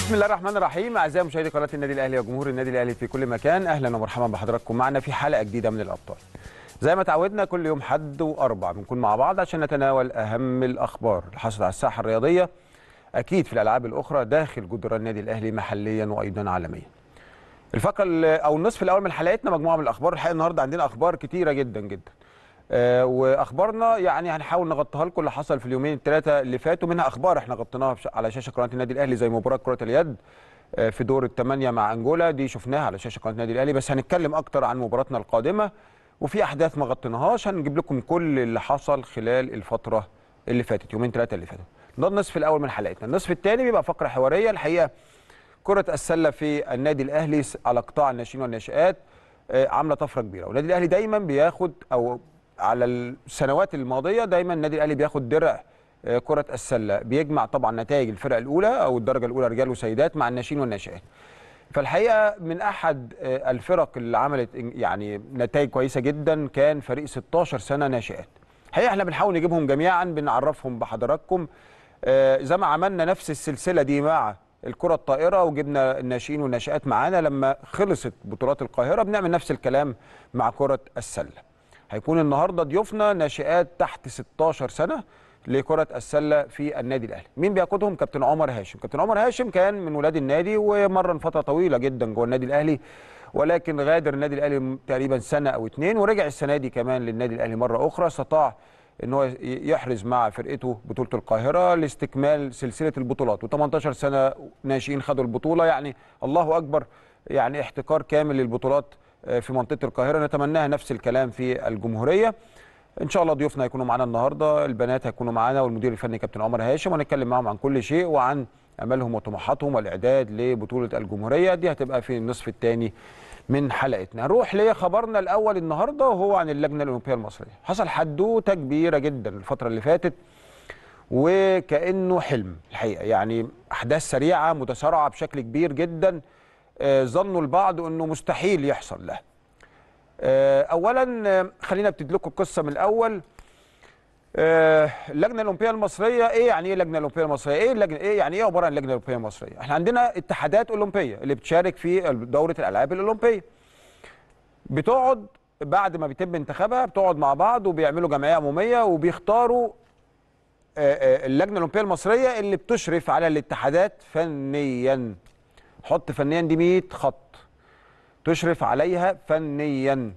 بسم الله الرحمن الرحيم اعزائي مشاهدي قناه النادي الاهلي وجمهور النادي الاهلي في كل مكان اهلا ومرحبا بحضراتكم معنا في حلقه جديده من الابطال زي ما تعودنا كل يوم حد واربع بنكون مع بعض عشان نتناول اهم الاخبار اللي حصلت على الساحه الرياضيه اكيد في الالعاب الاخرى داخل جدران النادي الاهلي محليا وايضا عالميا الفقره ال- او النصف الاول من حلقتنا مجموعه من الاخبار الحقيقه النهارده عندنا اخبار كتيره جدا جدا آه، واخبارنا يعني هنحاول نغطيها لكم اللي حصل في اليومين الثلاثه اللي فاتوا منها اخبار احنا غطيناها في ش- على شاشه قناه النادي الاهلي زي مباراه كره اليد آه، في دور الثمانيه مع انجولا دي شفناها على شاشه قناه النادي الاهلي بس هنتكلم اكتر عن مباراتنا القادمه وفي احداث ما غطيناهاش هنجيب لكم كل اللي حصل خلال الفتره اللي فاتت يومين ثلاثه اللي فاتوا ده النصف الاول من حلقتنا النصف الثاني بيبقى فقره حواريه الحقيقه كرة السلة في النادي الأهلي س- على قطاع الناشئين والناشئات آه، عاملة طفرة كبيرة والنادي الأهلي دايما بياخد أو على السنوات الماضية دايما النادي الأهلي بياخد درع آه، كرة السلة بيجمع طبعا نتائج الفرق الأولى أو الدرجة الأولى رجال وسيدات مع الناشئين والناشئات فالحقيقة من أحد آه، الفرق اللي عملت إن- يعني نتائج كويسة جدا كان فريق 16 سنة ناشئات الحقيقة احنا بنحاول نجيبهم جميعا بنعرفهم بحضراتكم آه، زي ما عملنا نفس السلسله دي مع الكره الطائره وجبنا الناشئين والناشئات معانا لما خلصت بطولات القاهره بنعمل نفس الكلام مع كره السله هيكون النهارده ضيوفنا ناشئات تحت 16 سنه لكرة السلة في النادي الأهلي مين بيقودهم كابتن عمر هاشم كابتن عمر هاشم كان من ولاد النادي ومرن فترة طويلة جدا جوه النادي الأهلي ولكن غادر النادي الأهلي تقريبا سنة أو اتنين ورجع السنة دي كمان للنادي الأهلي مرة أخرى استطاع ان هو يحرز مع فرقته بطوله القاهره لاستكمال سلسله البطولات و18 سنه ناشئين خدوا البطوله يعني الله اكبر يعني احتكار كامل للبطولات آه، في منطقه القاهره نتمناها نفس الكلام في الجمهوريه ان شاء الله ضيوفنا هيكونوا معانا النهارده البنات هيكونوا معانا والمدير الفني كابتن عمر هاشم وهنتكلم معاهم عن كل شيء وعن امالهم وطموحاتهم والاعداد لبطوله الجمهوريه دي هتبقى في النصف الثاني من حلقتنا نروح لخبرنا الاول النهارده وهو عن اللجنه الاولمبيه المصريه حصل حدوته كبيره جدا الفتره اللي فاتت وكانه حلم الحقيقه يعني احداث سريعه متسارعه بشكل كبير جدا آه، ظنوا البعض انه مستحيل يحصل له آه، اولا آه، خلينا ابتدي لكم القصه من الاول آه، اللجنه الاولمبيه المصريه ايه يعني ايه اللجنه الاولمبيه المصريه ايه اللجنه ايه يعني ايه عباره عن اللجنه الاولمبيه المصريه احنا عندنا اتحادات اولمبيه اللي بتشارك في دوره الالعاب الاولمبيه بتقعد بعد ما بيتم انتخابها بتقعد مع بعض وبيعملوا جمعيه عموميه وبيختاروا آه، آه، اللجنه الاولمبيه المصريه اللي بتشرف على الاتحادات فنيا حط فنيا دي 100 خط تشرف عليها فنيا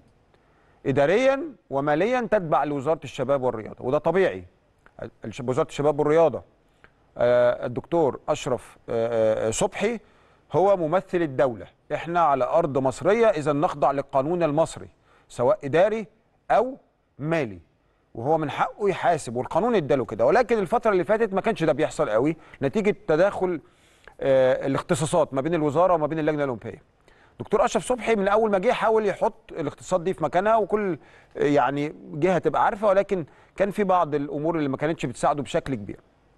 اداريا وماليا تتبع لوزاره الشباب والرياضه وده طبيعي الش- وزاره الشباب والرياضه آه، الدكتور اشرف آه، آه، صبحي هو ممثل الدوله احنا على ارض مصريه اذا نخضع للقانون المصري سواء اداري او مالي وهو من حقه يحاسب والقانون اداله كده ولكن الفتره اللي فاتت ما كانش ده بيحصل قوي نتيجه تداخل آه، الاختصاصات ما بين الوزاره وما بين اللجنه الاولمبيه دكتور اشرف صبحي من اول ما جه حاول يحط الاختصاصات دي في مكانها وكل آه، يعني جهه تبقى عارفه ولكن كان في بعض الامور اللي ما كانتش بتساعده بشكل كبير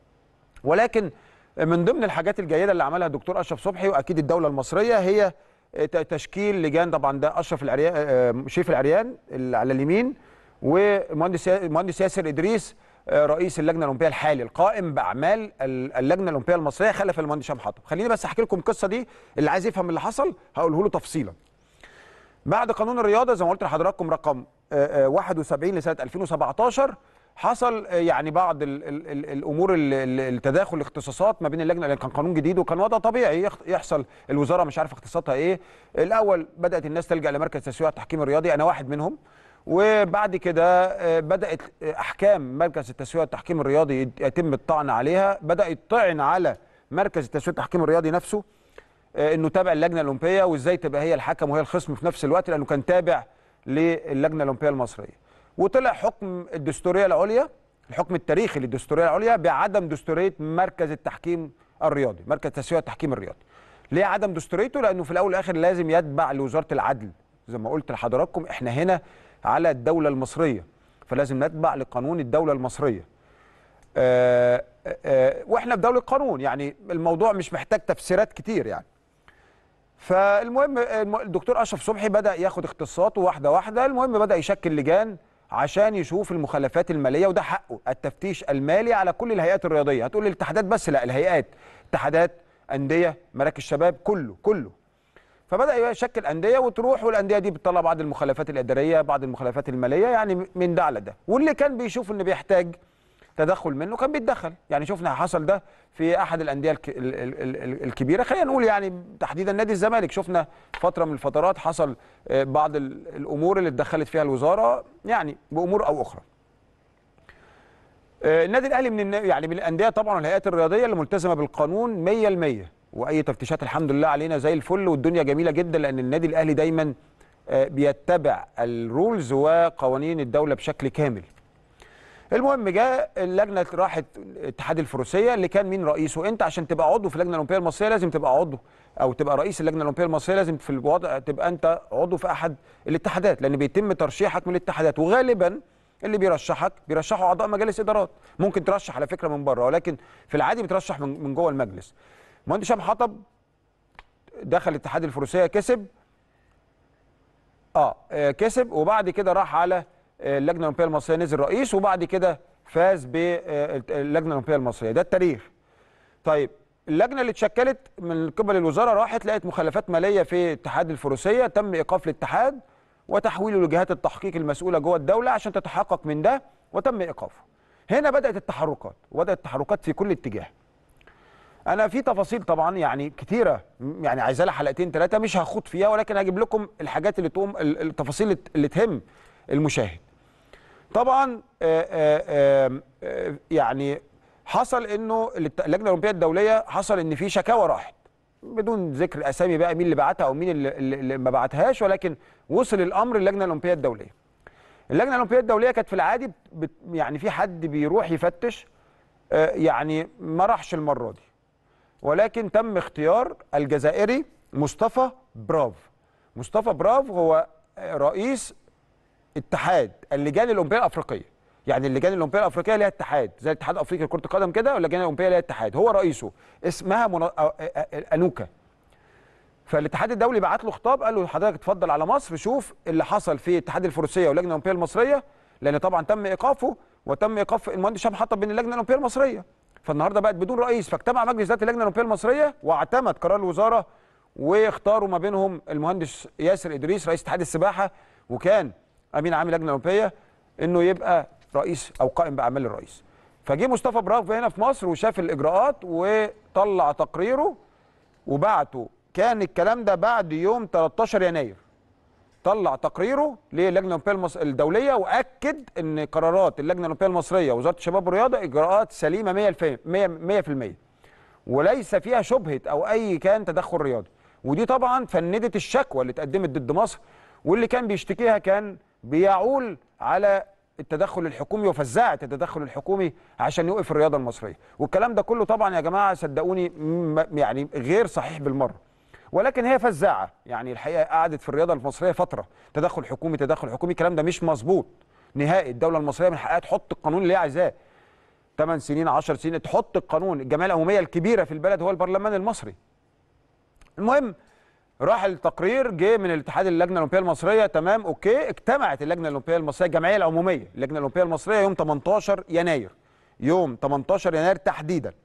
ولكن من ضمن الحاجات الجيده اللي عملها الدكتور اشرف صبحي واكيد الدوله المصريه هي ت- تشكيل لجان طبعا ده اشرف العريان آه، شريف العريان اللي على اليمين ومهندس يا- المهندس ياسر ادريس آه، رئيس اللجنه الاولمبيه الحالي القائم باعمال ال- اللجنه الاولمبيه المصريه خلف المهندس هشام حطب خليني بس احكي لكم القصه دي اللي عايز يفهم اللي حصل هقوله له تفصيلا بعد قانون الرياضه زي ما قلت لحضراتكم رقم آه، آه، 71 لسنه 2017 حصل آه، يعني بعض ال ال ال الامور ال- ال- التداخل الاختصاصات ما بين اللجنه لان كان قانون جديد وكان وضع طبيعي يخ- يحصل الوزاره مش عارفه اختصاصاتها ايه الاول بدات الناس تلجا لمركز تسويق التحكيم الرياضي انا واحد منهم وبعد كده آه، بدات آه، احكام مركز التسويق والتحكيم الرياضي يت- يتم الطعن عليها بدا يطعن على مركز التسويق والتحكيم الرياضي نفسه آه، انه تابع اللجنه الاولمبيه وازاي تبقى هي الحكم وهي الخصم في نفس الوقت لانه كان تابع للجنه الاولمبيه المصريه وطلع حكم الدستوريه العليا الحكم التاريخي للدستوريه العليا بعدم دستوريه مركز التحكيم الرياضي مركز تسويق التحكيم الرياضي ليه عدم دستوريته لانه في الاول والاخر لازم يتبع لوزاره العدل زي ما قلت لحضراتكم احنا هنا على الدوله المصريه فلازم نتبع لقانون الدوله المصريه آه آه واحنا في دوله قانون يعني الموضوع مش محتاج تفسيرات كتير يعني فالمهم الم- الدكتور اشرف صبحي بدا ياخد اختصاصاته واحده واحده المهم بدا يشكل لجان عشان يشوف المخالفات الماليه وده حقه التفتيش المالي على كل الهيئات الرياضيه هتقول الاتحادات بس لا الهيئات اتحادات انديه مراكز شباب كله كله فبدا يشكل انديه وتروح والانديه دي بتطلع بعض المخالفات الاداريه بعض المخالفات الماليه يعني من ده على ده واللي كان بيشوف انه بيحتاج تدخل منه كان بيتدخل يعني شفنا حصل ده في احد الانديه الك... ال... ال... ال... الكبيره خلينا نقول يعني تحديدا نادي الزمالك شفنا فتره من الفترات حصل آه، بعض ال- الامور اللي اتدخلت فيها الوزاره يعني بامور او اخرى آه، النادي الاهلي من النا- يعني من الانديه طبعا والهيئات الرياضيه اللي ملتزمه بالقانون 100% واي تفتيشات الحمد لله علينا زي الفل والدنيا جميله جدا لان النادي الاهلي دايما آه، بيتبع الرولز وقوانين الدوله بشكل كامل المهم جاء اللجنه راحت اتحاد الفروسيه اللي كان مين رئيسه انت عشان تبقى عضو في اللجنه الاولمبيه المصريه لازم تبقى عضو او تبقى رئيس اللجنه الاولمبيه المصريه لازم في الوضع تبقى انت عضو في احد الاتحادات لان بيتم ترشيحك من الاتحادات وغالبا اللي بيرشحك بيرشحوا اعضاء مجالس ادارات ممكن ترشح على فكره من بره ولكن في العادي بترشح من من جوه المجلس مهندس هشام حطب دخل اتحاد الفروسيه كسب اه آه، كسب وبعد كده راح على آه، اللجنه الاولمبيه المصريه نزل رئيس وبعد كده فاز باللجنه الاولمبيه المصريه ده التاريخ طيب اللجنه اللي اتشكلت من قبل الوزاره راحت لقت مخالفات ماليه في اتحاد الفروسيه تم ايقاف الاتحاد وتحويله لجهات التحقيق المسؤوله جوه الدوله عشان تتحقق من ده وتم ايقافه هنا بدات التحركات وبدات التحركات في كل اتجاه انا في تفاصيل طبعا يعني كتيره م- يعني عايزه لها حلقتين ثلاثه مش هخوض فيها ولكن هجيب لكم الحاجات اللي تقوم ال- التفاصيل اللي تهم المشاهد طبعا آه، آه، آه، آه، يعني حصل انه الات- اللجنه الاولمبيه الدوليه حصل ان في شكاوى راحت بدون ذكر اسامي بقى مين اللي بعتها او مين اللي, اللي اللي ما بعتهاش ولكن وصل الامر للجنه الاولمبيه الدوليه اللجنه الاولمبيه الدوليه كانت في العادي بت يعني في حد بيروح يفتش آه، يعني ما راحش المره دي ولكن تم اختيار الجزائري مصطفى براف مصطفى براف هو رئيس اتحاد اللجان الاولمبيه الافريقيه يعني اللجان الاولمبيه الافريقيه ليها اتحاد زي الاتحاد الافريقي لكره القدم كده واللجان الاولمبيه ليها اتحاد هو رئيسه اسمها منا... أ- أ- أ- انوكا فالاتحاد الدولي بعت له خطاب قال له حضرتك اتفضل على مصر شوف اللي حصل في اتحاد الفروسيه واللجنه الاولمبيه المصريه لان طبعا تم ايقافه وتم ايقاف المهندس هشام حطب بين اللجنه الاولمبيه المصريه فالنهارده بقت بدون رئيس فاجتمع مجلس اداره اللجنه الاولمبيه المصريه واعتمد قرار الوزاره واختاروا ما بينهم المهندس ياسر ادريس رئيس اتحاد السباحه وكان امين عام اللجنه الاولمبيه انه يبقى رئيس او قائم باعمال الرئيس فجه مصطفى براف هنا في مصر وشاف الاجراءات وطلع تقريره وبعته كان الكلام ده بعد يوم 13 يناير طلع تقريره للجنه الاولمبيه المص... الدوليه واكد ان قرارات اللجنه الاولمبيه المصريه ووزاره الشباب والرياضه اجراءات سليمه 100% 100% وليس فيها شبهه او اي كان تدخل رياضي ودي طبعا فندت الشكوى اللي اتقدمت ضد مصر واللي كان بيشتكيها كان بيعول على التدخل الحكومي وفزاعه التدخل الحكومي عشان يوقف الرياضه المصريه والكلام ده كله طبعا يا جماعه صدقوني م- يعني غير صحيح بالمره ولكن هي فزاعه يعني الحقيقه قعدت في الرياضه المصريه فتره تدخل حكومي تدخل حكومي الكلام ده مش مظبوط نهائي الدوله المصريه من حقها تحط القانون اللي هي عايزاه 8 سنين 10 سنين تحط القانون الجمعيه العموميه الكبيره في البلد هو البرلمان المصري المهم راح التقرير جه من الاتحاد اللجنه الاولمبيه المصريه تمام اوكي اجتمعت اللجنه الاولمبيه المصريه الجمعيه العموميه اللجنه الاولمبيه المصريه يوم 18 يناير يوم 18 يناير تحديدا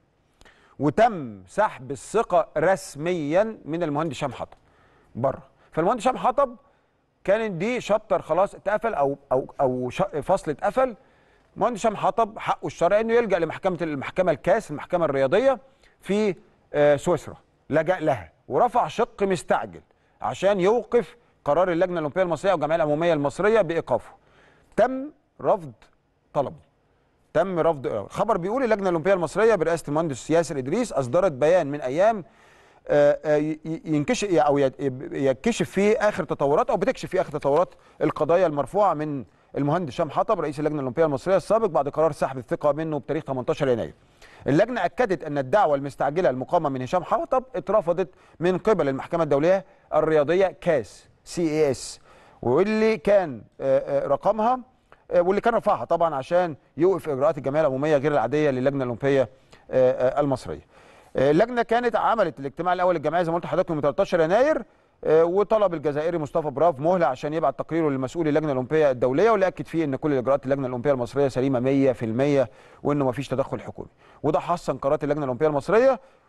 وتم سحب الثقه رسميا من المهندس هشام حطب بره فالمهندس هشام حطب كانت دي شابتر خلاص اتقفل او او او ش- فصل اتقفل المهندس هشام حطب حقه الشرعي انه يلجا لمحكمه المحكمه الكاس المحكمه الرياضيه في آه، سويسرا لجا لها ورفع شق مستعجل عشان يوقف قرار اللجنه الاولمبيه المصريه والجمعيه العموميه المصريه بايقافه تم رفض طلبه تم رفض خبر بيقول اللجنه الاولمبيه المصريه برئاسه المهندس ياسر ادريس اصدرت بيان من ايام آه، آه، ي- ي- ينكشف او يت- يكشف فيه اخر تطورات او بتكشف فيه اخر تطورات القضايا المرفوعه من المهندس هشام حطب رئيس اللجنه الاولمبيه المصريه السابق بعد قرار سحب الثقه منه بتاريخ 18 يناير. اللجنه اكدت ان الدعوه المستعجله المقامه من هشام حطب اترفضت من قبل المحكمه الدوليه الرياضيه كاس سي اي اس واللي كان آه، آه، رقمها آه، واللي كان رفعها طبعا عشان يوقف اجراءات الجمعيه العموميه غير العاديه للجنه الاولمبيه آه، آه، المصريه. آه، اللجنه كانت عملت الاجتماع الاول للجمعيه زي ما قلت لحضرتك من 13 يناير آه، وطلب الجزائري مصطفى براف مهله عشان يبعت تقريره للمسؤول اللجنه الاولمبيه الدوليه واللي اكد فيه ان كل اجراءات اللجنه الاولمبيه المصريه سليمه 100% وانه ما فيش تدخل حكومي وده حسن قرارات اللجنه الاولمبيه المصريه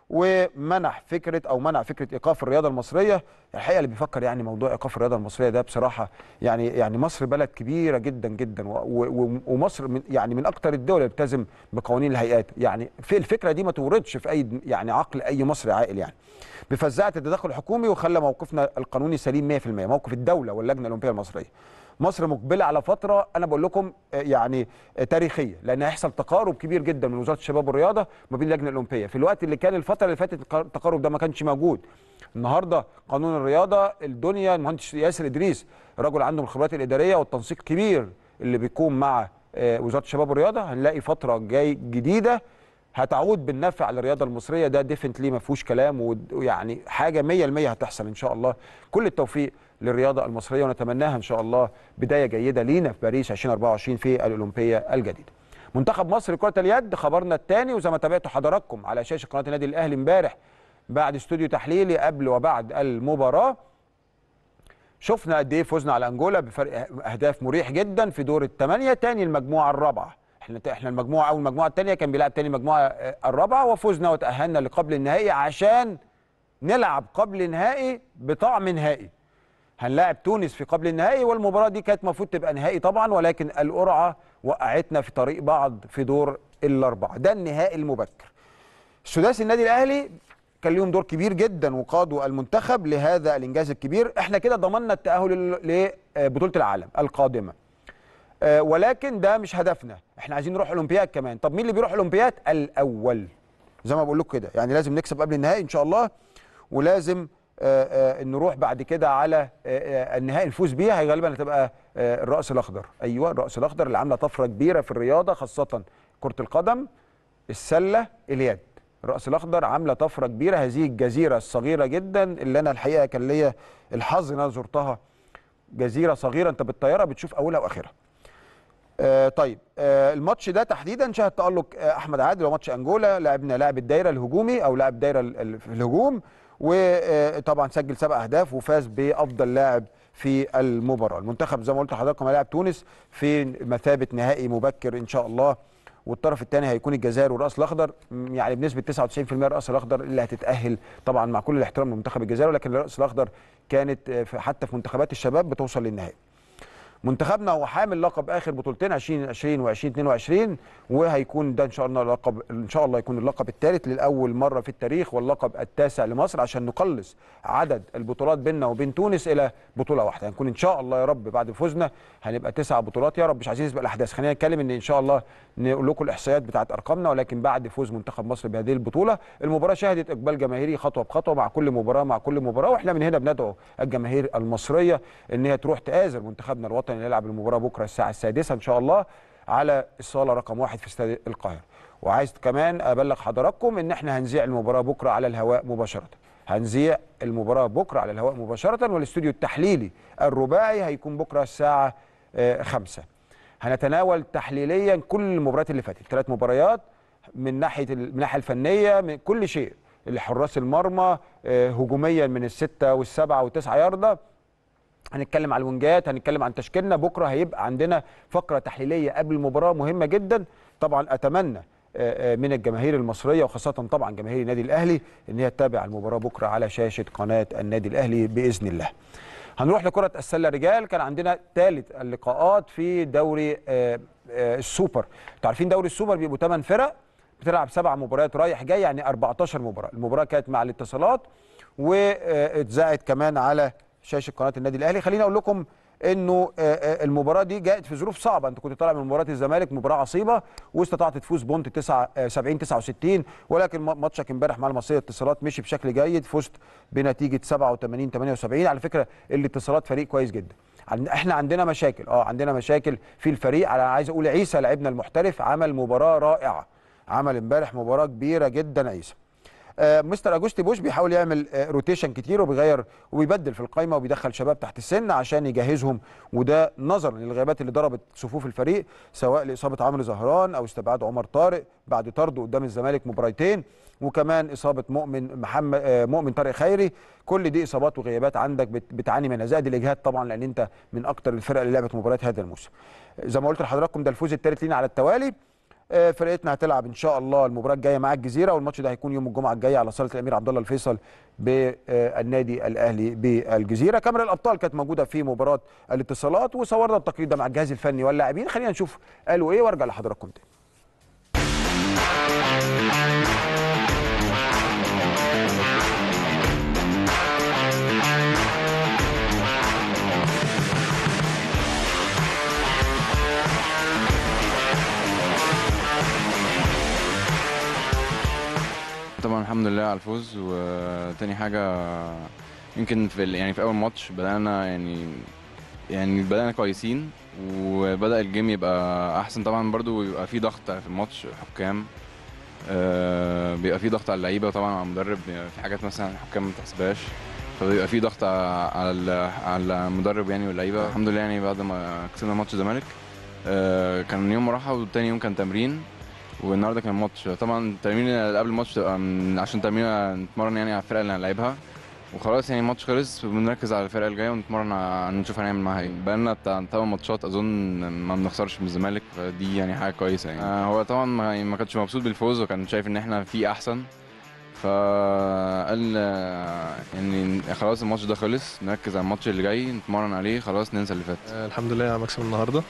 ومنح فكره او منع فكره ايقاف الرياضه المصريه الحقيقه اللي بيفكر يعني موضوع ايقاف الرياضه المصريه ده بصراحه يعني يعني مصر بلد كبيره جدا جدا و- و- ومصر من يعني من اكثر الدول اللي بتلتزم بقوانين الهيئات يعني في الفكره دي ما توردش في اي يعني عقل اي مصري عاقل يعني بفزاعه التدخل الحكومي وخلى موقفنا القانوني سليم 100% موقف الدوله واللجنه الاولمبيه المصريه مصر مقبله على فتره انا بقول لكم آه، يعني آه، تاريخيه لان هيحصل تقارب كبير جدا من وزاره الشباب والرياضه ما بين اللجنه الاولمبيه في الوقت اللي كان الفتره اللي فاتت الق- التقارب ده ما كانش موجود النهارده قانون الرياضه الدنيا المهندس ياسر ادريس رجل عنده من الخبرات الاداريه والتنسيق الكبير اللي بيكون مع آه، وزاره الشباب والرياضه هنلاقي فتره جاي جديده هتعود بالنفع للرياضه المصريه ده ديفنتلي ما فيهوش كلام ود- ويعني حاجه 100% هتحصل ان شاء الله كل التوفيق للرياضه المصريه ونتمناها ان شاء الله بدايه جيده لينا في باريس 2024 في الاولمبيه الجديده منتخب مصر لكره اليد خبرنا الثاني وزي ما تابعتوا حضراتكم على شاشه قناه النادي الاهلي امبارح بعد استوديو تحليلي قبل وبعد المباراه شفنا قد ايه فزنا على انجولا بفرق اهداف مريح جدا في دور الثمانيه تاني المجموعه الرابعه احنا احنا المجموعه او المجموعه الثانيه كان بيلعب تاني المجموعه آه، الرابعه وفزنا وتاهلنا لقبل النهائي عشان نلعب قبل نهائي بطعم نهائي هنلاعب تونس في قبل النهائي والمباراه دي كانت المفروض تبقى نهائي طبعا ولكن القرعه وقعتنا في طريق بعض في دور الاربعه ده النهائي المبكر السداسي النادي الاهلي كان ليهم دور كبير جدا وقادوا المنتخب لهذا الانجاز الكبير احنا كده ضمننا التاهل لبطوله العالم القادمه آه، ولكن ده مش هدفنا احنا عايزين نروح اولمبياد كمان طب مين اللي بيروح اولمبياد الاول زي ما بقول لكم كده يعني لازم نكسب قبل النهائي ان شاء الله ولازم آه، آه، نروح بعد كده على آه، آه، النهائي نفوز بيه هي غالبا هتبقى آه، الراس الاخضر ايوه الراس الاخضر اللي عامله طفره كبيره في الرياضه خاصه كره القدم السله اليد الراس الاخضر عامله طفره كبيره هذه الجزيره الصغيره جدا اللي انا الحقيقه كان ليا الحظ ان انا زرتها جزيره صغيره انت بالطياره بتشوف اولها واخرها آه طيب آه الماتش ده تحديدا شهد تالق آه احمد عادل وماتش انجولا لعبنا لاعب الدايره الهجومي او لاعب دايره ال- ال- في الهجوم وطبعا سجل سبع اهداف وفاز بافضل لاعب في المباراه المنتخب زي ما قلت لحضراتكم هيلاعب تونس في مثابه نهائي مبكر ان شاء الله والطرف الثاني هيكون الجزائر والراس الاخضر م، يعني بنسبه 99% الراس الاخضر اللي هتتاهل طبعا مع كل الاحترام لمنتخب الجزائر ولكن الراس الاخضر كانت آه، في- حتى في منتخبات الشباب بتوصل للنهائي منتخبنا هو حامل لقب اخر بطولتين 2020 و2022 وهيكون ده ان شاء الله لقب ان شاء الله يكون اللقب الثالث لاول مره في التاريخ واللقب التاسع لمصر عشان نقلص عدد البطولات بيننا وبين تونس الى بطوله واحده هنكون ان شاء الله يا رب بعد فوزنا هنبقى تسع بطولات يا رب مش عايزين نسبق الاحداث خلينا نتكلم ان ان شاء الله نقول لكم الاحصائيات بتاعت ارقامنا ولكن بعد فوز منتخب مصر بهذه البطوله المباراه شهدت اقبال جماهيري خطوه بخطوه مع كل مباراه مع كل مباراه واحنا من هنا بندعو الجماهير المصريه ان هي تروح تآزر منتخبنا الوطني اللي يلعب المباراه بكره الساعه السادسه ان شاء الله على الصاله رقم واحد في استاد القاهره وعايز كمان ابلغ حضراتكم ان احنا هنذيع المباراه بكره على الهواء مباشره هنذيع المباراه بكره على الهواء مباشره والاستوديو التحليلي الرباعي هيكون بكره الساعه آه، خمسة هنتناول تحليليا كل المباريات اللي فاتت ثلاث مباريات من ناحيه ال- من الناحيه الفنيه من كل شيء حراس المرمى آه، هجوميا من الستة والسبعة والتسعة ياردة هنتكلم على الونجات هنتكلم عن تشكيلنا بكره هيبقى عندنا فقره تحليليه قبل المباراه مهمه جدا طبعا اتمنى آه، آه، من الجماهير المصريه وخاصه طبعا جماهير النادي الاهلي ان هي تتابع المباراه بكره على شاشه قناه النادي الاهلي باذن الله. هنروح لكره السله رجال كان عندنا ثالث اللقاءات في دوري آه، آه، السوبر انتوا عارفين دوري السوبر بيبقوا 8 فرق بتلعب سبع مباريات رايح جاي يعني 14 مباراه المباراه كانت مع الاتصالات واتذاعت كمان على شاشه قناه النادي الاهلي خليني اقول لكم انه آه، آه، المباراه دي جاءت في ظروف صعبه انت كنت طالع من مباراه الزمالك مباراه عصيبه واستطعت تفوز بونت 9 آه، 70 69 ولكن ما- ماتشك امبارح مع المصريه اتصالات مشي بشكل جيد فزت بنتيجه 87 78 على فكره الاتصالات فريق كويس جدا عن- احنا عندنا مشاكل اه عندنا مشاكل في الفريق على عايز اقول عيسى لاعبنا المحترف عمل مباراه رائعه عمل امبارح مباراه كبيره جدا عيسى آه، مستر اجوستي بوش بيحاول يعمل آه، روتيشن كتير وبيغير وبيبدل في القايمه وبيدخل شباب تحت السن عشان يجهزهم وده نظرا للغيابات اللي ضربت صفوف الفريق سواء لاصابه عمرو زهران او استبعاد عمر طارق بعد طرده قدام الزمالك مباراتين وكمان اصابه مؤمن محمد آه، مؤمن طارق خيري كل دي اصابات وغيابات عندك بت- بتعاني منها زائد الاجهاد طبعا لان انت من اكتر الفرق اللي لعبت مباريات هذا الموسم زي ما قلت لحضراتكم ده الفوز الثالث لينا على التوالي آه، فرقتنا هتلعب ان شاء الله المباراه الجايه مع الجزيره والماتش ده هيكون يوم الجمعه الجايه على صاله الامير عبد الله الفيصل بالنادي الاهلي بالجزيره كاميرا الابطال كانت موجوده في مباراه الاتصالات وصورنا التقرير ده مع الجهاز الفني واللاعبين خلينا نشوف قالوا ايه وارجع لحضراتكم تاني طبعا الحمد لله على الفوز وتاني حاجة يمكن في ال- يعني في أول ماتش بدأنا يعني يعني بدأنا كويسين وبدأ الجيم يبقى أحسن طبعا برضو بيبقى في ضغط في الماتش حكام آه، بيبقى في ضغط على اللعيبة طبعا على المدرب بيبقى في حاجات مثلا الحكام ما بتحسبهاش فبيبقى في ضغط على ال- على المدرب يعني واللعيبة الحمد لله يعني بعد ما كسبنا ماتش الزمالك آه، كان يوم راحة وتاني يوم كان تمرين والنهارده كان ماتش طبعا التمرين اللي قبل الماتش تبقى من- عشان تمرين نتمرن يعني على الفرقه اللي هنلعبها وخلاص يعني الماتش خلص بنركز على الفرقه الجايه ونتمرن على نشوف هنعمل معاها ايه بقالنا بتاع ثمان ماتشات اظن ما بنخسرش من الزمالك فدي يعني حاجه كويسه يعني آه هو طبعا ما ما كانش مبسوط بالفوز وكان شايف ان احنا في احسن فقال آه، يعني خلاص الماتش ده خلص نركز على الماتش اللي جاي نتمرن عليه خلاص ننسى اللي فات آه، الحمد لله على مكسب النهارده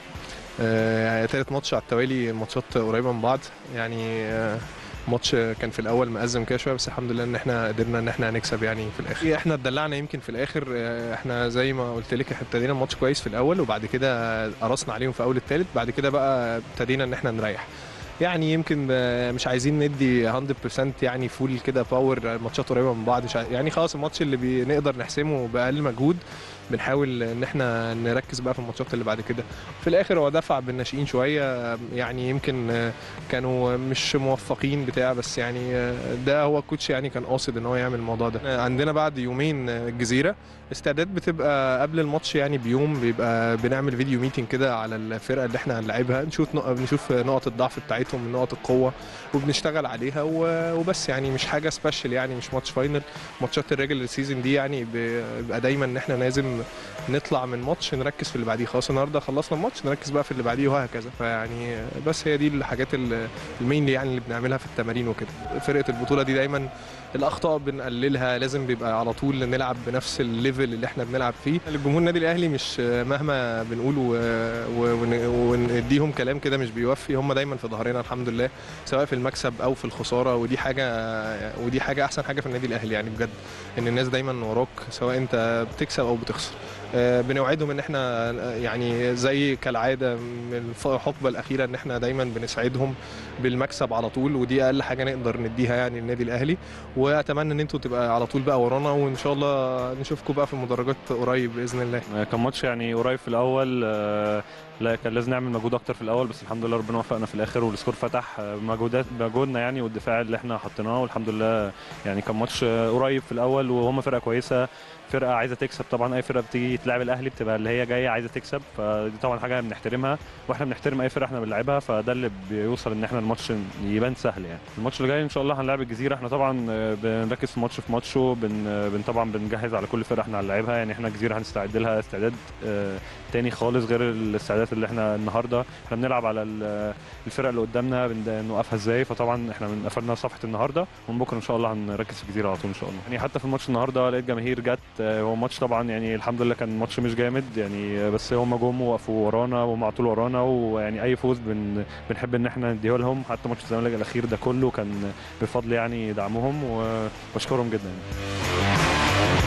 آه، يعني تالت ماتش على التوالي الماتشات قريبه من بعض يعني آه، ماتش كان في الاول مأزم كده شويه بس الحمد لله ان احنا قدرنا ان احنا نكسب يعني في الاخر احنا اتدلعنا يمكن في الاخر آه، احنا زي ما قلت لك احنا ابتدينا الماتش كويس في الاول وبعد كده قرصنا عليهم في اول التالت بعد كده بقى ابتدينا ان احنا نريح يعني يمكن آه، مش عايزين ندي 100% يعني فول كده باور الماتشات قريبه من بعض مش عاي- يعني خلاص الماتش اللي بنقدر نحسمه باقل مجهود بنحاول ان احنا نركز بقى في الماتشات اللي بعد كده في الاخر هو دفع بالناشئين شويه يعني يمكن آه، كانوا مش موفقين بتاع بس يعني آه، ده هو الكوتش يعني كان قاصد ان هو يعمل الموضوع ده آه، عندنا بعد يومين آه، الجزيره استعداد بتبقى قبل الماتش يعني بيوم بيبقى بنعمل فيديو ميتنج كده على الفرقه اللي احنا هنلعبها نشوف نق- بنشوف نقط الضعف بتاعتهم نقط القوه وبنشتغل عليها و- وبس يعني مش حاجه سبيشال يعني مش ماتش فاينل ماتشات الريجل السيزون دي يعني بيبقى دايما ان احنا لازم نطلع من ماتش نركز في اللي بعديه خلاص النهارده خلصنا الماتش نركز بقى في اللي بعديه وهكذا فيعني بس هي دي الحاجات ال- المين يعني اللي بنعملها في التمارين وكده فرقه البطوله دي دايما الاخطاء بنقللها لازم بيبقى على طول نلعب بنفس الليفل اللي احنا بنلعب فيه الجمهور النادي الاهلي مش مهما بنقول و- و- ون- ونديهم كلام كده مش بيوفي هم دايما في ظهرنا الحمد لله سواء في المكسب او في الخساره ودي حاجه ودي حاجه احسن حاجه في النادي الاهلي يعني بجد ان الناس دايما وراك سواء انت بتكسب او بتخسر آه، بنوعدهم ان احنا آه، يعني زي كالعاده من الحقبه الاخيره ان احنا دايما بنسعدهم بالمكسب على طول ودي اقل حاجه نقدر نديها يعني للنادي الاهلي واتمنى ان انتوا تبقى على طول بقى ورانا وان شاء الله نشوفكم بقى في المدرجات قريب باذن الله كان ماتش يعني قريب في الاول آه، لا كان لازم نعمل مجهود اكتر في الاول بس الحمد لله ربنا وفقنا في الاخر والسكور فتح آه، بمجهودات بمجهودنا يعني والدفاع اللي احنا حطيناه والحمد لله يعني كان ماتش آه، قريب في الاول وهم فرقه كويسه فرقه عايزه تكسب طبعا اي فرقه بتيجي تلعب الاهلي بتبقى اللي هي جايه عايزه تكسب فدي طبعا حاجه بنحترمها واحنا بنحترم اي فرقه احنا بنلعبها فده اللي بيوصل ان احنا الماتش يبان سهل يعني الماتش اللي جاي ان شاء الله هنلعب الجزيره احنا طبعا آه، بنركز في ماتش في ماتشه بن آه، بن طبعا بنجهز على كل فرقه احنا هنلعبها يعني احنا الجزيره هنستعد لها استعداد آه، تاني خالص غير الاستعدادات اللي احنا النهارده احنا بنلعب على ال- الفرق اللي قدامنا بن- نوقفها ازاي فطبعا احنا من- قفلنا صفحه النهارده ومن بكره ان شاء الله هنركز في الجزيره على طول ان شاء الله يعني حتى في الماتش النهارده لقيت جماهير جت آه، هو ماتش طبعا يعني الحمد لله كان ماتش مش جامد يعني آه، بس هم جم وقفوا ورانا وهم على طول ورانا ويعني اي فوز بن بنحب ان احنا نديه لهم حتى ماتش الزمالك الاخير ده كله كان بفضل يعني دعمهم وبشكرهم جدا يعني.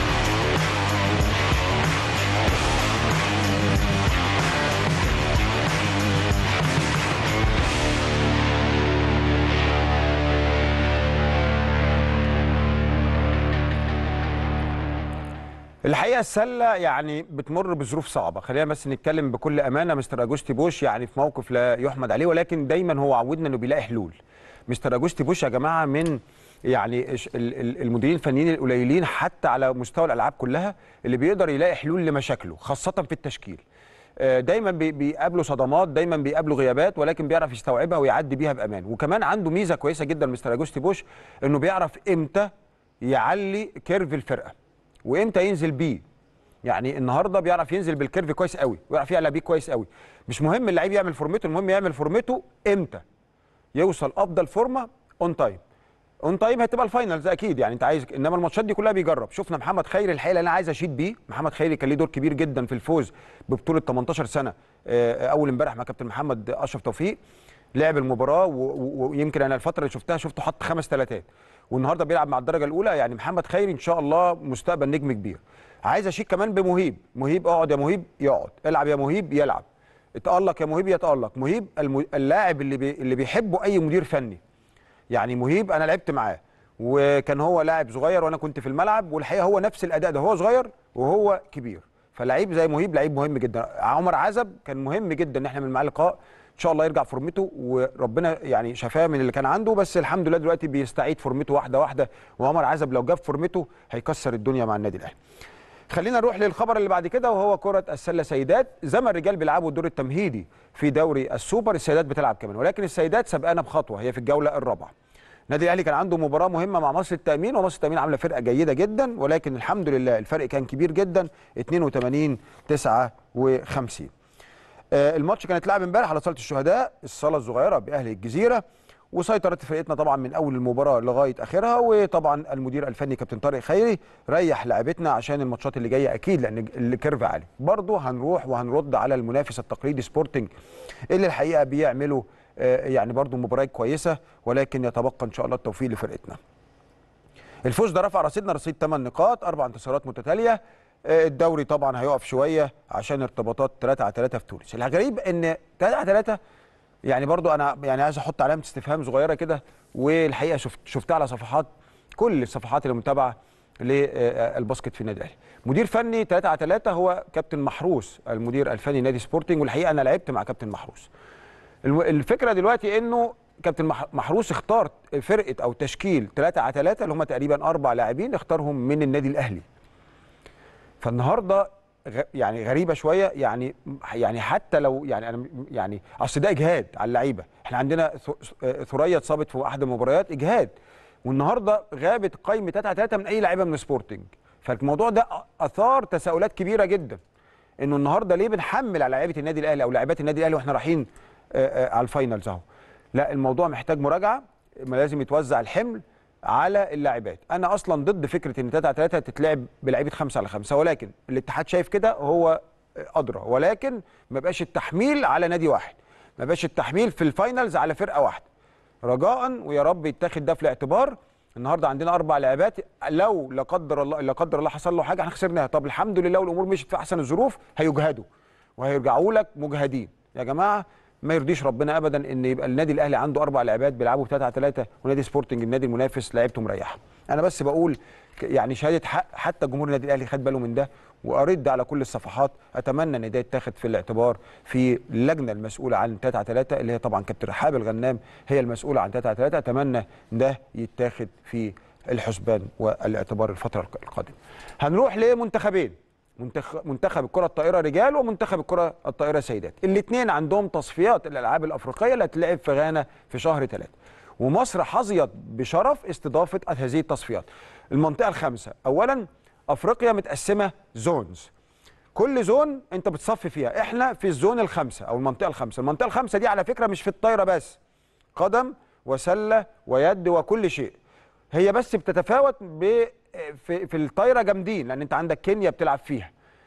الحقيقه السله يعني بتمر بظروف صعبه خلينا بس نتكلم بكل امانه مستر اجوستي بوش يعني في موقف لا يحمد عليه ولكن دايما هو عودنا انه بيلاقي حلول مستر اجوستي بوش يا جماعه من يعني إش- ال- ال- المديرين الفنيين القليلين حتى على مستوى الالعاب كلها اللي بيقدر يلاقي حلول لمشاكله خاصه في التشكيل آه، دايما بي- بيقابله صدمات دايما بيقابله غيابات ولكن بيعرف يستوعبها ويعدي بيها بامان وكمان عنده ميزه كويسه جدا مستر اجوستي بوش انه بيعرف امتى يعلي كيرف الفرقه وامتى ينزل بيه يعني النهارده بيعرف ينزل بالكيرف كويس قوي ويعرف يعلى بيه كويس قوي مش مهم اللعيب يعمل فورمته المهم يعمل فورمته امتى يوصل افضل فورمه اون تايم اون تايم هتبقى الفاينلز اكيد يعني انت عايز انما الماتشات دي كلها بيجرب شفنا محمد خيري الحقيقه اللي انا عايز اشيد بيه محمد خيري كان ليه دور كبير جدا في الفوز ببطوله 18 سنه آه، اول امبارح مع كابتن محمد اشرف توفيق لعب المباراه و- و- ويمكن انا الفتره اللي شفتها شفته حط خمس ثلاثات والنهارده بيلعب مع الدرجه الاولى يعني محمد خيري ان شاء الله مستقبل نجم كبير عايز اشيد كمان بمهيب مهيب اقعد يا مهيب يقعد العب يا مهيب يلعب اتالق يا مهيب يتالق مهيب الم... اللاعب اللي بي... اللي بيحبه اي مدير فني يعني مهيب انا لعبت معاه وكان هو لاعب صغير وانا كنت في الملعب والحقيقه هو نفس الاداء ده هو صغير وهو كبير فلعيب زي مهيب لعيب مهم جدا عمر عزب كان مهم جدا ان احنا من معاه لقاء ان شاء الله يرجع فورمته وربنا يعني شفاه من اللي كان عنده بس الحمد لله دلوقتي بيستعيد فورمته واحده واحده وعمر عزب لو جاب فورمته هيكسر الدنيا مع النادي الاهلي خلينا نروح للخبر اللي بعد كده وهو كرة السلة سيدات زي ما الرجال بيلعبوا الدور التمهيدي في دوري السوبر السيدات بتلعب كمان ولكن السيدات سبقانا بخطوة هي في الجولة الرابعة النادي الاهلي كان عنده مباراة مهمة مع مصر التأمين ومصر التأمين عاملة فرقة جيدة جدا ولكن الحمد لله الفرق كان كبير جدا 82 59 آه، الماتش كان اتلعب امبارح على صاله الشهداء الصاله الصغيره باهل الجزيره وسيطرت فرقتنا طبعا من اول المباراه لغايه اخرها وطبعا المدير الفني كابتن طارق خيري ريح لاعبتنا عشان الماتشات اللي جايه اكيد لان الكيرف عالي برضه هنروح وهنرد على المنافس التقليدي سبورتنج اللي الحقيقه بيعملوا آه، يعني برضه مباريات كويسه ولكن يتبقى ان شاء الله التوفيق لفرقتنا الفوز ده رفع رصيدنا رصيد 8 نقاط اربع انتصارات متتاليه آه، الدوري طبعا هيقف شويه عشان ارتباطات 3 على 3 في تونس الغريب ان 3 على 3 يعني برضو انا يعني عايز احط علامه استفهام صغيره كده والحقيقه شفت شفتها على صفحات كل الصفحات اللي متابعه للباسكت في النادي الاهلي مدير فني 3 على 3 هو كابتن محروس المدير الفني نادي سبورتنج والحقيقه انا لعبت مع كابتن محروس الو- الفكره دلوقتي انه كابتن مح- محروس اختار فرقه او تشكيل 3 على 3 اللي هم تقريبا اربع لاعبين اختارهم من النادي الاهلي فالنهارده غ- يعني غريبه شويه يعني يعني حتى لو يعني انا م- يعني اصل ده اجهاد على اللعيبه احنا عندنا ث- آه، ثريا اتصابت في احد المباريات اجهاد والنهارده غابت قائمه 3 على 3 من اي لعيبه من سبورتنج فالموضوع ده اثار تساؤلات كبيره جدا انه النهارده ليه بنحمل على لعيبه النادي الاهلي او لاعبات النادي الاهلي واحنا رايحين آه، آه، على الفاينلز اهو لا الموضوع محتاج مراجعه ما لازم يتوزع الحمل على اللاعبات انا اصلا ضد فكره ان 3 على 3 تتلعب بلعيبه 5 على 5 ولكن الاتحاد شايف كده هو ادرى ولكن ما بقاش التحميل على نادي واحد ما بقاش التحميل في الفاينلز على فرقه واحده رجاء ويا رب يتاخد ده في الاعتبار النهارده عندنا اربع لعبات لو لا قدر الله لا قدر الله حصل له حاجه احنا خسرناها طب الحمد لله والامور مشيت في احسن الظروف هيجهدوا وهيرجعوا لك مجهدين يا جماعه ما يرضيش ربنا ابدا ان يبقى النادي الاهلي عنده اربع لعبات بيلعبوا 3 على 3 ونادي سبورتنج النادي المنافس لعيبته مريحه انا بس بقول ك- يعني شهاده حق حتى جمهور النادي الاهلي خد باله من ده وقريت ده على كل الصفحات اتمنى ان ده يتاخد في الاعتبار في اللجنه المسؤوله عن 3 على 3 اللي هي طبعا كابتن رحاب الغنام هي المسؤوله عن 3 على 3 اتمنى ان ده يتاخد في الحسبان والاعتبار الفتره الق- القادمه هنروح لمنتخبين منتخب منتخب الكره الطائره رجال ومنتخب الكره الطائره سيدات الاثنين عندهم تصفيات الالعاب الافريقيه اللي هتلعب في غانا في شهر ثلاثة ومصر حظيت بشرف استضافه هذه التصفيات المنطقه الخامسه اولا افريقيا متقسمه زونز كل زون انت بتصفي فيها احنا في الزون الخامسه او المنطقه الخامسه المنطقه الخامسه دي على فكره مش في الطايره بس قدم وسله ويد وكل شيء هي بس بتتفاوت ب في, في الطايره جامدين لان انت عندك كينيا بتلعب فيها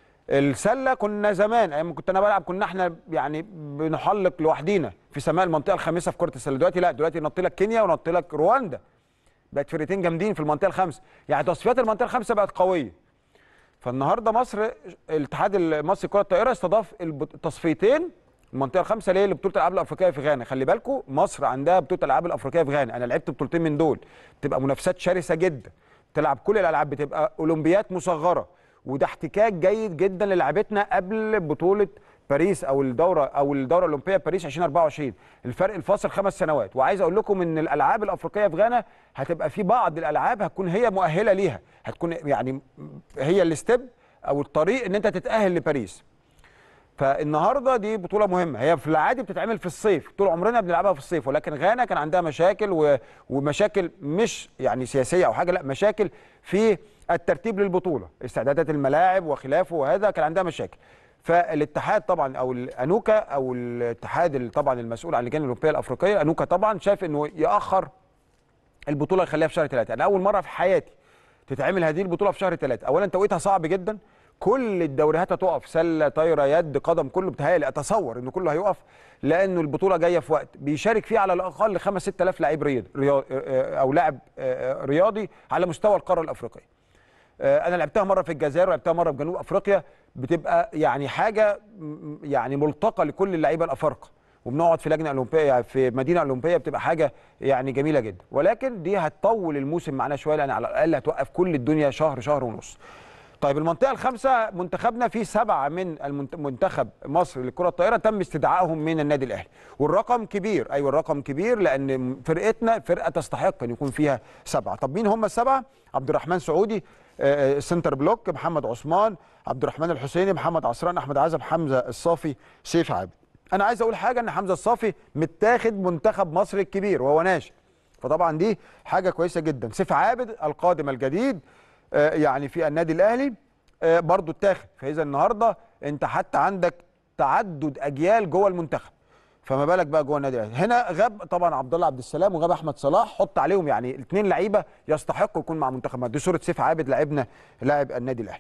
السله كنا زمان ايام ما كنت انا بلعب كنا احنا يعني بنحلق لوحدينا في سماء المنطقه الخامسه في كره السله دلوقتي لا دلوقتي نط لك كينيا ونط لك رواندا بقت فرقتين جامدين في المنطقه الخامسه يعني تصفيات المنطقه الخامسه بقت قويه فالنهارده مصر الاتحاد المصري لكره الطائره استضاف الب- التصفيتين المنطقه الخامسه اللي هي بطوله الالعاب الافريقيه في غانا خلي بالكم مصر عندها بطوله الالعاب الافريقيه في غانا انا لعبت بطولتين من دول بتبقى منافسات شرسه جدا تلعب كل الالعاب بتبقى اولمبيات مصغره وده احتكاك جيد جدا للعبتنا قبل بطوله باريس او الدوره او الدوره الاولمبيه باريس 2024 الفرق الفاصل خمس سنوات وعايز اقول لكم ان الالعاب الافريقيه في غانا هتبقى في بعض الالعاب هتكون هي مؤهله ليها هتكون يعني هي الستيب او الطريق ان انت تتاهل لباريس فالنهارده دي بطوله مهمه هي في العادي بتتعمل في الصيف طول عمرنا بنلعبها في الصيف ولكن غانا كان عندها مشاكل و... ومشاكل مش يعني سياسيه او حاجه لا مشاكل في الترتيب للبطوله استعدادات الملاعب وخلافه وهذا كان عندها مشاكل فالاتحاد طبعا او الانوكا او الاتحاد اللي طبعا المسؤول عن اللجان الاوروبيه الافريقيه انوكا طبعا شاف انه ياخر البطوله يخليها في شهر ثلاثه انا اول مره في حياتي تتعمل هذه البطوله في شهر ثلاثه اولا توقيتها صعب جدا كل الدوريات هتقف سله طايره يد قدم كله بتهيألي اتصور ان كله هيقف لانه البطوله جايه في وقت بيشارك فيه على الاقل 5 6000 لعيب رياضي رياض او لاعب آه، رياضي على مستوى القاره الافريقيه آه، انا لعبتها مره في الجزائر ولعبتها مره في جنوب افريقيا بتبقى يعني حاجه م- يعني ملتقى لكل اللعيبه الافارقه وبنقعد في لجنه اولمبيه في مدينه اولمبيه بتبقى حاجه يعني جميله جدا ولكن دي هتطول الموسم معانا شويه لان على الاقل هتوقف كل الدنيا شهر شهر ونص طيب المنطقه الخامسه منتخبنا فيه سبعه من المنت- منتخب مصر لكره الطائره تم استدعائهم من النادي الاهلي والرقم كبير ايوه الرقم كبير لان فرقتنا فرقه تستحق ان يكون فيها سبعه طب مين هم السبعه عبد الرحمن سعودي آه، آه، سنتر بلوك محمد عثمان عبد الرحمن الحسيني محمد عصران احمد عزب حمزه الصافي سيف عابد انا عايز اقول حاجه ان حمزه الصافي متاخد منتخب مصر الكبير وهو ناشئ فطبعا دي حاجه كويسه جدا سيف عابد القادم الجديد آه، يعني في النادي الاهلي آه، برضو اتاخد فاذا النهارده انت حتى عندك تعدد اجيال جوه المنتخب فما بالك بقى جوه النادي الاهلي هنا غاب طبعا عبد الله عبد السلام وغاب احمد صلاح حط عليهم يعني الاثنين لعيبه يستحقوا يكون مع منتخب مصر. دي صوره سيف عابد لاعبنا لاعب النادي الاهلي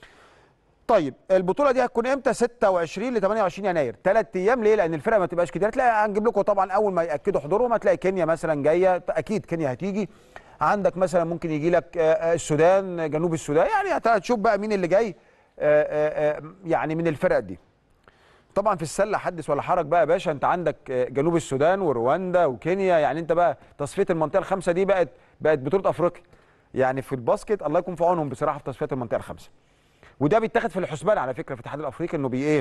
طيب البطوله دي هتكون امتى 26 ل 28 يناير ثلاث ايام ليه لان الفرق ما تبقاش كتير هتلاقي هنجيب لكم طبعا اول ما ياكدوا حضورهم هتلاقي كينيا مثلا جايه اكيد كينيا هتيجي عندك مثلا ممكن يجي لك آه، آه، السودان جنوب السودان يعني هت- هتشوف بقى مين اللي جاي آه، آه، آه، يعني من الفرق دي طبعا في السله حدث ولا حرج بقى يا باشا انت عندك آه، جنوب السودان ورواندا وكينيا يعني انت بقى تصفيه المنطقه الخامسه دي بقت بقت بطوله افريقيا يعني في الباسكت الله يكون في عونهم بصراحه في تصفيه المنطقه الخامسه وده بيتاخد في الحسبان على فكره في الاتحاد الافريقي انه بي ايه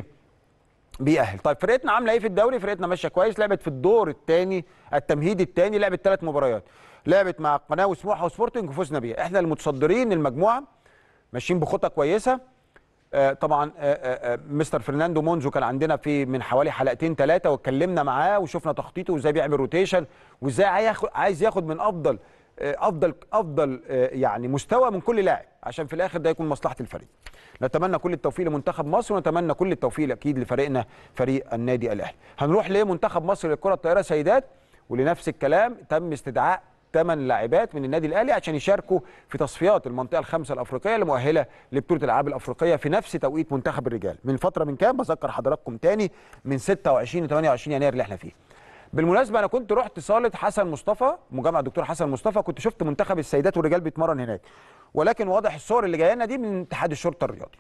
بيأهل طيب فرقتنا عامله ايه في الدوري فرقتنا ماشيه كويس لعبت في الدور الثاني التمهيدي الثاني لعبت ثلاث مباريات لعبت مع قناه وسموحه وسبورتنج وفزنا بيها احنا المتصدرين المجموعه ماشيين بخطه كويسه آه، طبعا آه، آه، آه، مستر فرناندو مونزو كان عندنا في من حوالي حلقتين ثلاثه واتكلمنا معاه وشفنا تخطيطه وازاي بيعمل روتيشن وازاي هياخد- عايز ياخد من افضل آه، افضل افضل آه، يعني مستوى من كل لاعب عشان في الاخر ده يكون مصلحه الفريق نتمنى كل التوفيق لمنتخب مصر ونتمنى كل التوفيق اكيد لفريقنا فريق النادي الاهلي هنروح لمنتخب مصر للكره الطائره سيدات ولنفس الكلام تم استدعاء ثمان لاعبات من النادي الاهلي عشان يشاركوا في تصفيات المنطقه الخامسه الافريقيه المؤهله لبطوله الالعاب الافريقيه في نفس توقيت منتخب الرجال من فتره من كام بذكر حضراتكم تاني من 26 ل 28 يناير اللي احنا فيه بالمناسبه انا كنت رحت صاله حسن مصطفى مجمع الدكتور حسن مصطفى كنت شفت منتخب السيدات والرجال بيتمرن هناك ولكن واضح الصور اللي جايه لنا دي من اتحاد الشرطه الرياضي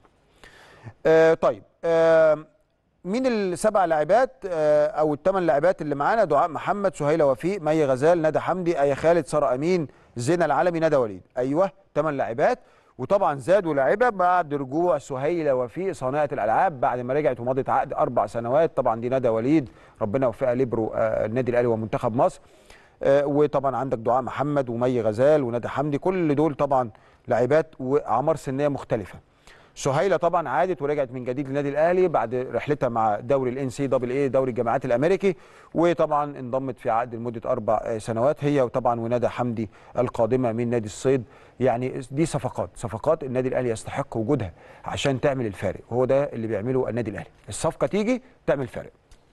آه طيب آه مين السبع لاعبات آه او الثمان لاعبات اللي معانا دعاء محمد سهيله وفيق مي غزال ندى حمدي ايه خالد ساره امين زينه العالمي ندى وليد ايوه ثمان لاعبات وطبعا زادوا لاعبه بعد رجوع سهيله وفيق صانعه الالعاب بعد ما رجعت ومضت عقد اربع سنوات طبعا دي ندى وليد ربنا يوفقها ليبرو آه النادي الاهلي ومنتخب مصر آه وطبعا عندك دعاء محمد ومي غزال وندى حمدي كل دول طبعا لاعبات واعمار سنيه مختلفه سهيله طبعا عادت ورجعت من جديد للنادي الاهلي بعد رحلتها مع دوري الان سي دبل اي دوري الجامعات الامريكي وطبعا انضمت في عقد لمده اربع آه، سنوات هي وطبعا وندى حمدي القادمه من نادي الصيد يعني دي صفقات صفقات النادي الاهلي يستحق وجودها عشان تعمل الفارق وهو ده اللي بيعمله النادي الاهلي الصفقه تيجي تعمل فارق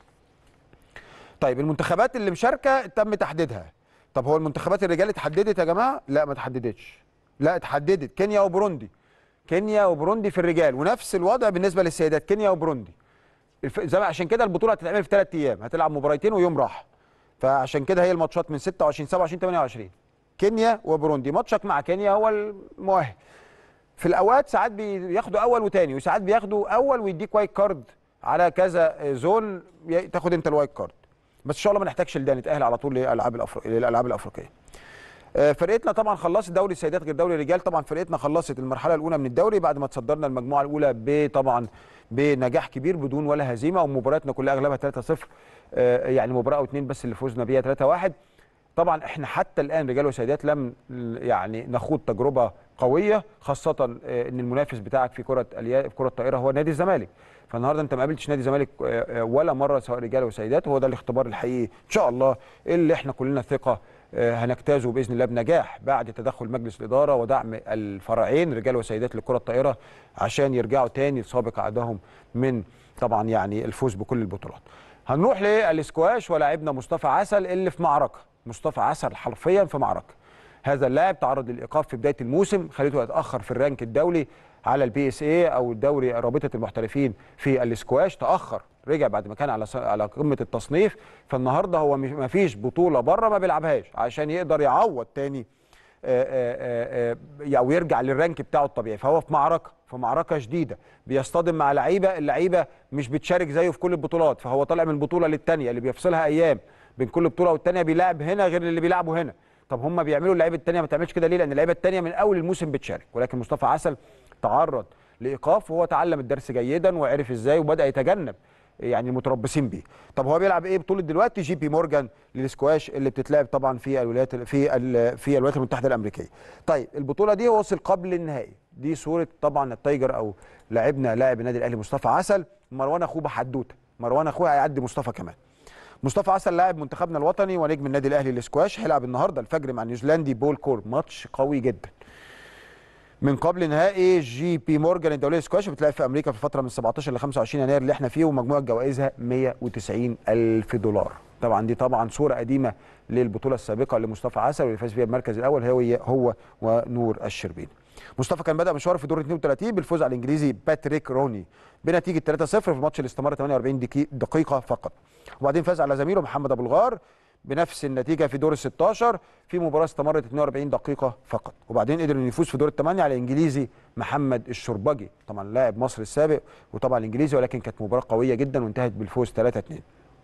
طيب المنتخبات اللي مشاركه تم تحديدها طب هو المنتخبات الرجال اتحددت يا جماعه لا ما اتحددتش لا اتحددت كينيا وبوروندي كينيا وبوروندي في الرجال ونفس الوضع بالنسبه للسيدات كينيا وبوروندي الف... زي ما عشان كده البطوله هتتعمل في ثلاث ايام هتلعب مباراتين ويوم راحه فعشان كده هي الماتشات من 26 27 28 كينيا وبوروندي ماتشك مع كينيا هو المؤهل في الاوقات ساعات بياخدوا اول وتاني وساعات بياخدوا اول ويديك وايت كارد على كذا زون ي- تاخد انت الوايت كارد بس ان شاء الله ما نحتاجش لده نتاهل على طول للالعاب الأفر... للالعاب الافريقيه آه، فرقتنا طبعا خلصت دوري السيدات غير دوري الرجال طبعا فرقتنا خلصت المرحله الاولى من الدوري بعد ما تصدرنا المجموعه الاولى بطبعا بنجاح كبير بدون ولا هزيمه ومبارياتنا كلها اغلبها 3-0 آه، يعني مباراه او اتنين بس اللي فوزنا بيها 3-1 طبعا احنا حتى الان رجال وسيدات لم يعني نخوض تجربه قويه خاصه آه، ان المنافس بتاعك في كره اليا- في كره الطائره هو نادي الزمالك فالنهارده انت ما قابلتش نادي الزمالك آه، آه، ولا مره سواء رجال وسيدات وهو ده الاختبار الحقيقي ان شاء الله اللي احنا كلنا ثقه آه، هنجتازه باذن الله بنجاح بعد تدخل مجلس الاداره ودعم الفرعين رجال وسيدات لكره الطائره عشان يرجعوا تاني لسابق عهدهم من طبعا يعني الفوز بكل البطولات هنروح للسكواش ولاعبنا مصطفى عسل اللي في معركه مصطفى عسل حرفيا في معركه هذا اللاعب تعرض للايقاف في بدايه الموسم خليته يتاخر في الرانك الدولي على البي اس اي او الدوري رابطه المحترفين في السكواش تاخر رجع بعد ما كان على ص- على قمه التصنيف فالنهارده هو ما فيش بطوله بره ما بيلعبهاش عشان يقدر يعوض تاني آه، آه، آه، او يرجع للرانك بتاعه الطبيعي فهو في معركه في معركه شديده بيصطدم مع لعيبه اللعيبه مش بتشارك زيه في كل البطولات فهو طالع من بطوله للتانيه اللي بيفصلها ايام بين كل بطوله والتانيه بيلعب هنا غير اللي بيلعبوا هنا طب هم بيعملوا اللعيبه التانيه ما تعملش كده ليه لان اللعيبه التانيه من اول الموسم بتشارك ولكن مصطفى عسل تعرض لايقاف وهو تعلم الدرس جيدا وعرف ازاي وبدا يتجنب يعني المتربصين بيه طب هو بيلعب ايه بطوله دلوقتي جي بي مورجان للسكواش اللي بتتلعب طبعا في الولايات في ال- في الولايات المتحده الامريكيه طيب البطوله دي وصل قبل النهائي دي صوره طبعا التايجر او لاعبنا لاعب النادي الاهلي مصطفى عسل مروان اخوه بحدوته مروان اخوه هيعدي مصطفى كمان مصطفى عسل لاعب منتخبنا الوطني ونجم النادي الاهلي للسكواش هيلعب النهارده الفجر مع نيوزيلندي بول كور ماتش قوي جدا من قبل نهائي جي بي مورجان الدوليه للسكواش بتلعب في امريكا في الفتره من 17 ل 25 يناير اللي احنا فيه ومجموع جوائزها 190 الف دولار طبعا دي طبعا صوره قديمه للبطوله السابقه لمصطفى عسل واللي فاز فيها بالمركز الاول هو هو ونور الشربيني مصطفى كان بدا مشواره في دور 32 بالفوز على الانجليزي باتريك روني بنتيجه 3-0 في الماتش اللي استمر 48 دقي- دقيقه فقط وبعدين فاز على زميله محمد ابو الغار بنفس النتيجه في دور ال 16 في مباراه استمرت 42 دقيقه فقط وبعدين قدر انه يفوز في دور الثمانيه على الانجليزي محمد الشربجي طبعا لاعب مصر السابق وطبعا الانجليزي ولكن كانت مباراه قويه جدا وانتهت بالفوز 3 2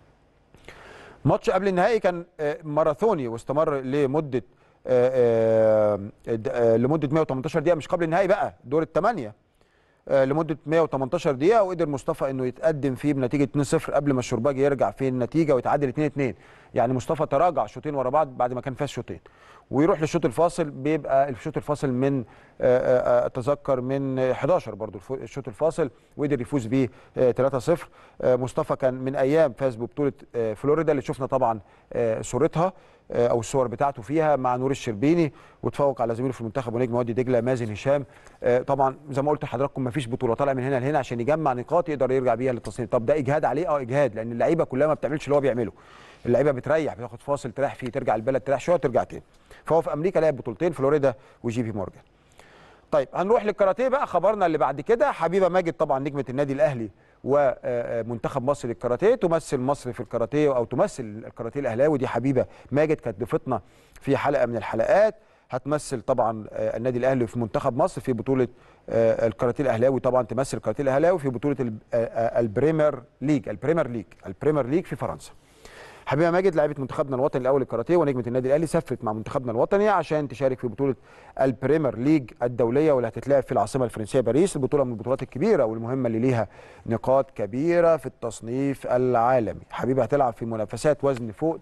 ماتش قبل النهائي كان آه، ماراثوني واستمر لمده آه، آه، آه، لمده 118 دقيقه مش قبل النهائي بقى دور الثمانيه آه، لمده 118 دقيقه وقدر مصطفى انه يتقدم فيه بنتيجه 2-0 قبل ما الشرباجي يرجع في النتيجه ويتعادل 2-2 يعني مصطفى تراجع شوطين ورا بعض بعد ما كان فاز شوطين ويروح للشوط الفاصل بيبقى الشوط الفاصل من آه، آه، اتذكر من 11 برضو الفو- الشوط الفاصل وقدر يفوز بيه آه، 3-0 آه، مصطفى كان من ايام فاز ببطوله آه، فلوريدا اللي شفنا طبعا آه، صورتها آه، او الصور بتاعته فيها مع نور الشربيني وتفوق على زميله في المنتخب ونجم وادي دجله مازن هشام آه، طبعا زي ما قلت لحضراتكم ما فيش بطوله طالع من هنا لهنا عشان يجمع نقاط يقدر يرجع بيها للتصنيف طب ده اجهاد عليه اه اجهاد لان اللعيبه كلها ما بتعملش اللي هو بيعمله اللعيبه بتريح بتاخد فاصل تريح فيه ترجع البلد تريح شويه وترجع تاني فهو في امريكا لعب بطولتين فلوريدا وجي بي مورجان طيب هنروح للكاراتيه بقى خبرنا اللي بعد كده حبيبه ماجد طبعا نجمه النادي الاهلي ومنتخب مصر للكاراتيه تمثل مصر في الكاراتيه او تمثل الكاراتيه الاهلاوي دي حبيبه ماجد كانت ضيفتنا في حلقه من الحلقات هتمثل طبعا آه، النادي الاهلي في منتخب مصر في بطوله آه، الكاراتيه الاهلاوي طبعا تمثل الكاراتيه الاهلاوي في بطوله ال- آه، آه، البريمير ليج البريمير ليج البريمير ليج في فرنسا حبيبه ماجد لاعبه منتخبنا الوطني الاول للكاراتيه ونجمه النادي الاهلي سافرت مع منتخبنا الوطني عشان تشارك في بطوله البريمير ليج الدوليه واللي هتتلعب في العاصمه الفرنسيه باريس البطوله من البطولات الكبيره والمهمه اللي ليها نقاط كبيره في التصنيف العالمي حبيبه هتلعب في منافسات وزن فوق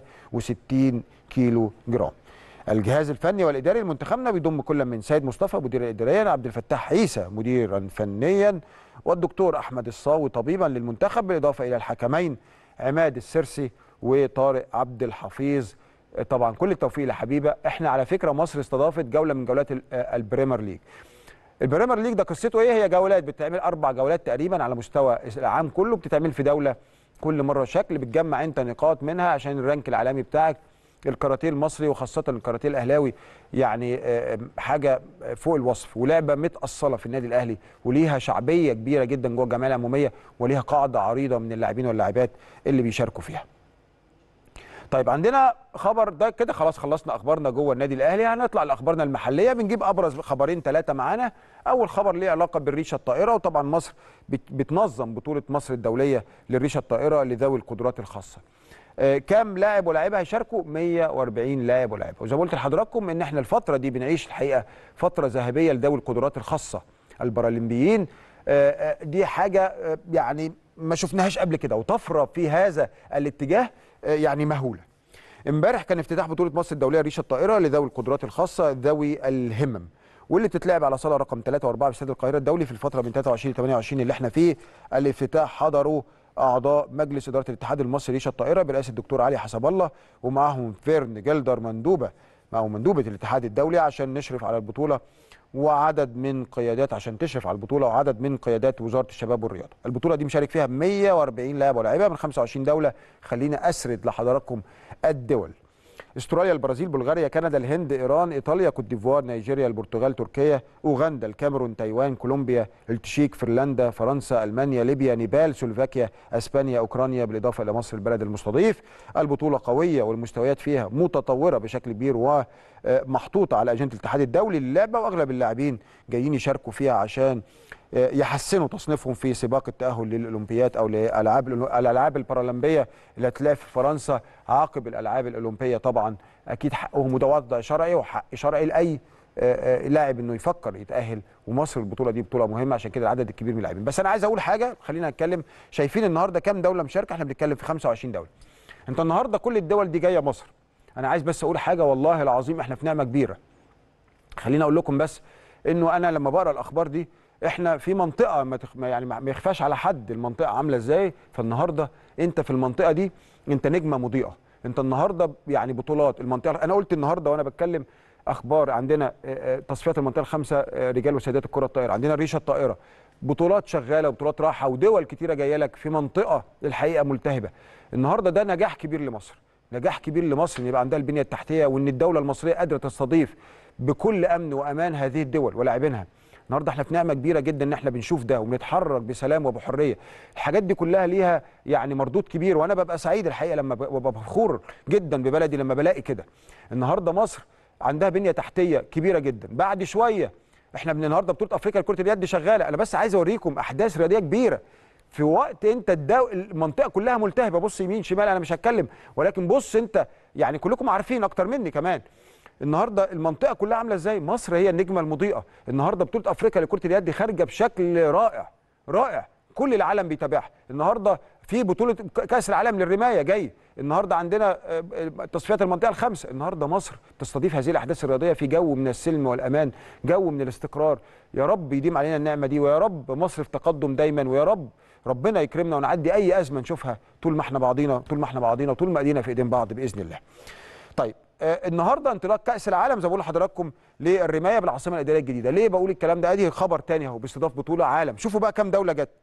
68 كيلو جرام الجهاز الفني والاداري لمنتخبنا بيضم كل من سيد مصطفى مدير اداريا عبد الفتاح عيسى مديرا فنيا والدكتور احمد الصاوي طبيبا للمنتخب بالاضافه الى الحكمين عماد السرسي وطارق عبد الحفيظ طبعا كل التوفيق لحبيبه احنا على فكره مصر استضافت جوله من جولات ال- آه، البريمير ليج البريمير ليج ده قصته ايه هي جولات بتتعمل اربع جولات تقريبا على مستوى العام كله بتتعمل في دوله كل مره شكل بتجمع انت نقاط منها عشان الرانك العالمي بتاعك الكاراتيه المصري وخاصه الكاراتيه الاهلاوي يعني آه، حاجه فوق الوصف ولعبه متاصله في النادي الاهلي وليها شعبيه كبيره جدا جوه الجمعيه العموميه وليها قاعده عريضه من اللاعبين واللاعبات اللي بيشاركوا فيها طيب عندنا خبر ده كده خلاص خلصنا اخبارنا جوه النادي الاهلي هنطلع لاخبارنا المحليه بنجيب ابرز خبرين ثلاثه معانا اول خبر ليه علاقه بالريشه الطائره وطبعا مصر بت- بتنظم بطوله مصر الدوليه للريشه الطائره لذوي القدرات الخاصه آه، كام لاعب ولاعيبه هيشاركوا 140 لاعب ولاعيبه وزي ما قلت لحضراتكم ان احنا الفتره دي بنعيش الحقيقه فتره ذهبيه لذوي القدرات الخاصه البارالمبيين آه، آه، دي حاجه آه، يعني ما شفناهاش قبل كده وطفره في هذا الاتجاه آه، يعني مهوله امبارح كان افتتاح بطوله مصر الدوليه ريشه الطائره لذوي القدرات الخاصه ذوي الهمم واللي بتتلعب على صاله رقم 3 و4 في استاد القاهره الدولي في الفتره من 23 ل 28 اللي احنا فيه الافتتاح حضروا اعضاء مجلس اداره الاتحاد المصري ريشه الطائره برئاسه الدكتور علي حسب الله ومعاهم فيرن جلدر مندوبه معه مندوبه الاتحاد الدولي عشان نشرف على البطوله وعدد من قيادات عشان تشرف على البطوله وعدد من قيادات وزاره الشباب والرياضه البطوله دي مشارك فيها 140 لاعب ولاعيبه من 25 دوله خلينا اسرد لحضراتكم الدول استراليا البرازيل بلغاريا كندا الهند ايران ايطاليا كوت ديفوار نيجيريا البرتغال تركيا اوغندا الكاميرون تايوان كولومبيا التشيك فنلندا فرنسا المانيا ليبيا نيبال سلوفاكيا اسبانيا اوكرانيا بالاضافه الى مصر البلد المستضيف البطوله قويه والمستويات فيها متطوره بشكل كبير ومحطوطه على اجنده الاتحاد الدولي للعبه واغلب اللاعبين جايين يشاركوا فيها عشان يحسنوا تصنيفهم في سباق التاهل للاولمبياد او لالعاب الالعاب البارالمبيه اللي هتلاقي في فرنسا عقب الالعاب الاولمبيه طبعا اكيد حقهم وده وضع شرعي وحق شرعي لاي آه، آه، لاعب انه يفكر يتاهل ومصر البطوله دي بطوله مهمه عشان كده العدد الكبير من اللاعبين بس انا عايز اقول حاجه خلينا نتكلم شايفين النهارده كام دوله مشاركه احنا بنتكلم في 25 دوله انت النهارده كل الدول دي جايه مصر انا عايز بس اقول حاجه والله العظيم احنا في نعمه كبيره خليني اقول لكم بس انه انا لما بقرا الاخبار دي احنا في منطقه ما تخ... ما يعني ما يخفاش على حد المنطقه عامله ازاي فالنهارده انت في المنطقه دي انت نجمه مضيئه انت النهارده يعني بطولات المنطقه انا قلت النهارده وانا بتكلم اخبار عندنا آه، آه، تصفيات المنطقه الخمسه آه، رجال وسيدات الكره الطائره عندنا الريشه الطائره بطولات شغاله وبطولات راحه ودول كتيره جايه لك في منطقه الحقيقه ملتهبه النهارده ده نجاح كبير لمصر نجاح كبير لمصر ان يبقى عندها البنيه التحتيه وان الدوله المصريه قادره تستضيف بكل امن وامان هذه الدول ولاعبينها النهارده احنا في نعمه كبيره جدا ان احنا بنشوف ده وبنتحرك بسلام وبحريه الحاجات دي كلها ليها يعني مردود كبير وانا ببقى سعيد الحقيقه لما ب- ببقى فخور جدا ببلدي لما بلاقي كده النهارده مصر عندها بنيه تحتيه كبيره جدا بعد شويه احنا من النهارده بطوله افريقيا لكره اليد شغاله انا بس عايز اوريكم احداث رياضيه كبيره في وقت انت الدو... المنطقه كلها ملتهبه بص يمين شمال انا مش هتكلم ولكن بص انت يعني كلكم عارفين اكتر مني كمان النهارده المنطقه كلها عامله ازاي مصر هي النجمه المضيئه النهارده بطوله افريقيا لكره اليد خارجه بشكل رائع رائع كل العالم بيتابعها النهارده في بطوله كاس العالم للرمايه جاي النهارده عندنا آه، آه، تصفيات المنطقه الخمسه النهارده مصر تستضيف هذه الاحداث الرياضيه في جو من السلم والامان جو من الاستقرار يا رب يديم علينا النعمه دي ويا رب مصر في تقدم دايما ويا رب ربنا يكرمنا ونعدي اي ازمه نشوفها طول ما احنا بعضينا طول ما احنا بعضينا وطول ما ايدينا في ايدين بعض باذن الله طيب آه النهارده انطلاق كاس العالم زي ما بقول لحضراتكم للرمايه بالعاصمه الاداريه الجديده ليه بقول الكلام ده ادي خبر تاني اهو باستضافه بطوله عالم شوفوا بقى كام دوله جت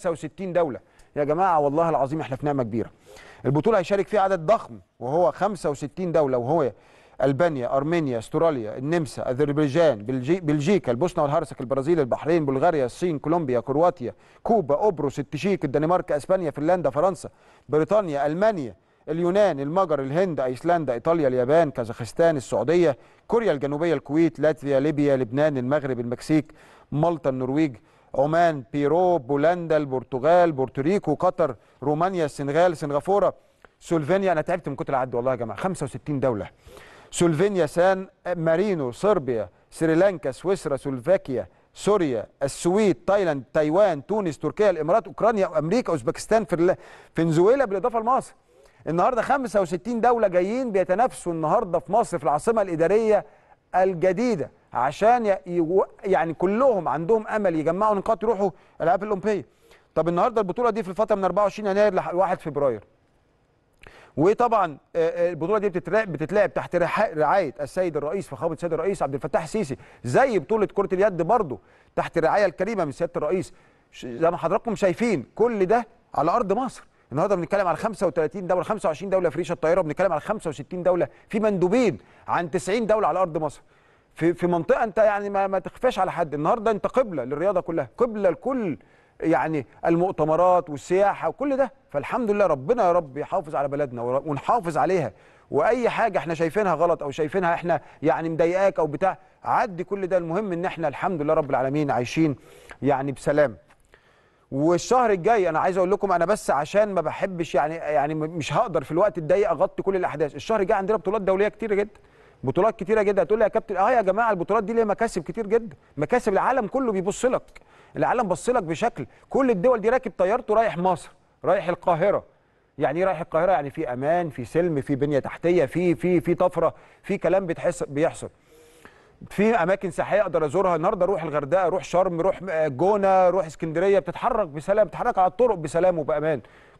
65 دوله يا جماعه والله العظيم احنا في نعمه كبيره البطوله هيشارك فيها عدد ضخم وهو 65 دوله وهو البانيا ارمينيا استراليا النمسا اذربيجان بلجي بلجيكا البوسنه والهرسك البرازيل البحرين بلغاريا الصين كولومبيا كرواتيا كوبا قبرص التشيك الدنمارك اسبانيا فنلندا فرنسا بريطانيا المانيا اليونان المجر الهند ايسلندا ايطاليا اليابان كازاخستان السعوديه كوريا الجنوبيه الكويت لاتفيا ليبيا لبنان المغرب المكسيك مالطا النرويج عمان بيرو بولندا البرتغال بورتوريكو قطر رومانيا السنغال سنغافوره سلوفينيا انا تعبت من كتر العد والله يا جماعه 65 دوله سلوفينيا سان مارينو صربيا سريلانكا سويسرا سلوفاكيا سوريا السويد تايلاند تايوان تونس تركيا الامارات اوكرانيا امريكا اوزبكستان فرلا- فنزويلا بالاضافه لمصر النهارده 65 دوله جايين بيتنافسوا النهارده في مصر في العاصمه الاداريه الجديده عشان ي- يو- يعني كلهم عندهم امل يجمعوا نقاط يروحوا الالعاب الاولمبيه طب النهارده البطوله دي في الفتره من 24 يناير ل 1 فبراير وطبعا آه، آه، البطوله دي بتتلعب بتتلعب تحت رحا- رعايه السيد الرئيس فخامه السيد الرئيس عبد الفتاح السيسي زي بطوله كره اليد برضه تحت الرعايه الكريمه من سياده الرئيس ش- زي ما حضراتكم شايفين كل ده على ارض مصر النهارده بنتكلم على 35 دوله 25 دوله في ريشه الطائره بنتكلم على 65 دوله في مندوبين عن 90 دوله على ارض مصر في في منطقه انت يعني ما, ما تخفاش على حد النهارده انت قبله للرياضه كلها قبله لكل يعني المؤتمرات والسياحه وكل ده فالحمد لله ربنا يا رب يحافظ على بلدنا ور- ونحافظ عليها واي حاجه احنا شايفينها غلط او شايفينها احنا يعني مضايقاك او بتاع عدي كل ده المهم ان احنا الحمد لله رب العالمين عايشين يعني بسلام والشهر الجاي انا عايز اقول لكم انا بس عشان ما بحبش يعني يعني م- مش هقدر في الوقت الضيق اغطي كل الاحداث الشهر الجاي عندنا بطولات دوليه كتيره جدا بطولات كتيره جدا هتقول لي يا كابتن اه يا جماعه البطولات دي ليها مكاسب كتير جدا مكاسب العالم كله بيبص لك العالم بص لك بشكل كل الدول دي راكب طيارته رايح مصر رايح القاهره يعني ايه رايح القاهره يعني في امان في سلم في بنيه تحتيه في في في طفره في كلام بتحس بيحصل في اماكن سياحيه اقدر ازورها النهارده اروح الغردقه اروح شرم اروح جونه اروح اسكندريه بتتحرك بسلام بتتحرك على الطرق بسلام وبامان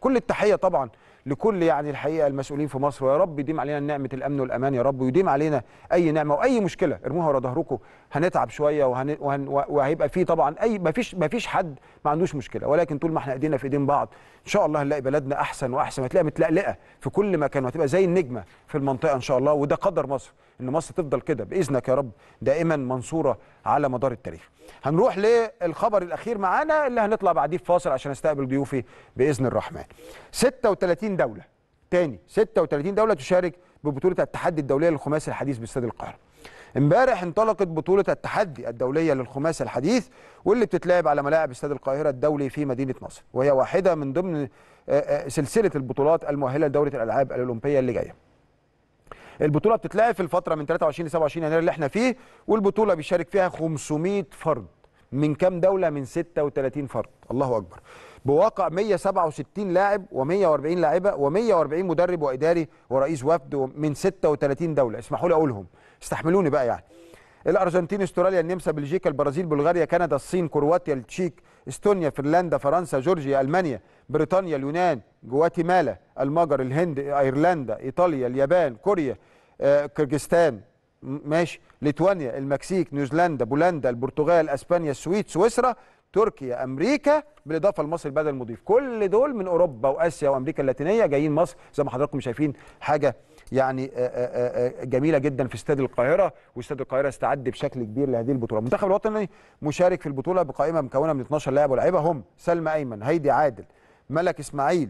كل التحيه طبعا لكل يعني الحقيقه المسؤولين في مصر ويا رب يديم علينا نعمه الامن والامان يا رب ويديم علينا اي نعمه واي مشكله ارموها ورا ظهركم هنتعب شويه وهن وهن وهيبقى في طبعا اي ما فيش ما فيش حد ما عندوش مشكله ولكن طول ما احنا ايدينا في ايدين بعض ان شاء الله هنلاقي بلدنا احسن واحسن هتلاقيها متلقلقه في كل مكان وهتبقى زي النجمه في المنطقه ان شاء الله وده قدر مصر ان مصر تفضل كده باذنك يا رب دائما منصوره على مدار التاريخ هنروح للخبر الاخير معانا اللي هنطلع بعديه في فاصل عشان استقبل ضيوفي باذن الرحمن 36 دوله تاني 36 دوله تشارك ببطوله التحدي الدوليه للخماسي الحديث باستاد القاهره امبارح انطلقت بطوله التحدي الدوليه للخماسي الحديث واللي بتتلعب على ملاعب استاد القاهره الدولي في مدينه نصر وهي واحده من ضمن آه، آه، سلسله البطولات المؤهله لدوره الالعاب الاولمبيه اللي جايه البطوله بتتلعب في الفتره من 23 ل 27 يناير اللي احنا فيه والبطوله بيشارك فيها 500 فرد من كام دوله من 36 فرد الله اكبر بواقع 167 لاعب و140 لاعبه و140 مدرب واداري ورئيس وفد من 36 دوله اسمحوا لي اقولهم استحملوني بقى يعني الارجنتين استراليا النمسا بلجيكا البرازيل بلغاريا كندا الصين كرواتيا التشيك استونيا فنلندا فرنسا جورجيا المانيا بريطانيا اليونان جواتيمالا المجر الهند ايرلندا ايطاليا اليابان كوريا آه، كرجستان م- ماشي ليتوانيا المكسيك نيوزيلندا بولندا البرتغال اسبانيا السويد سويسرا تركيا امريكا بالاضافه لمصر البلد المضيف كل دول من اوروبا واسيا وامريكا اللاتينيه جايين مصر زي ما حضراتكم شايفين حاجه يعني آه، آه، آه، جميله جدا في استاد القاهره واستاد القاهره استعد بشكل كبير لهذه البطوله المنتخب الوطني مشارك في البطوله بقائمه مكونه من 12 لاعب ولاعيبه هم سلمى ايمن هيدي عادل ملك اسماعيل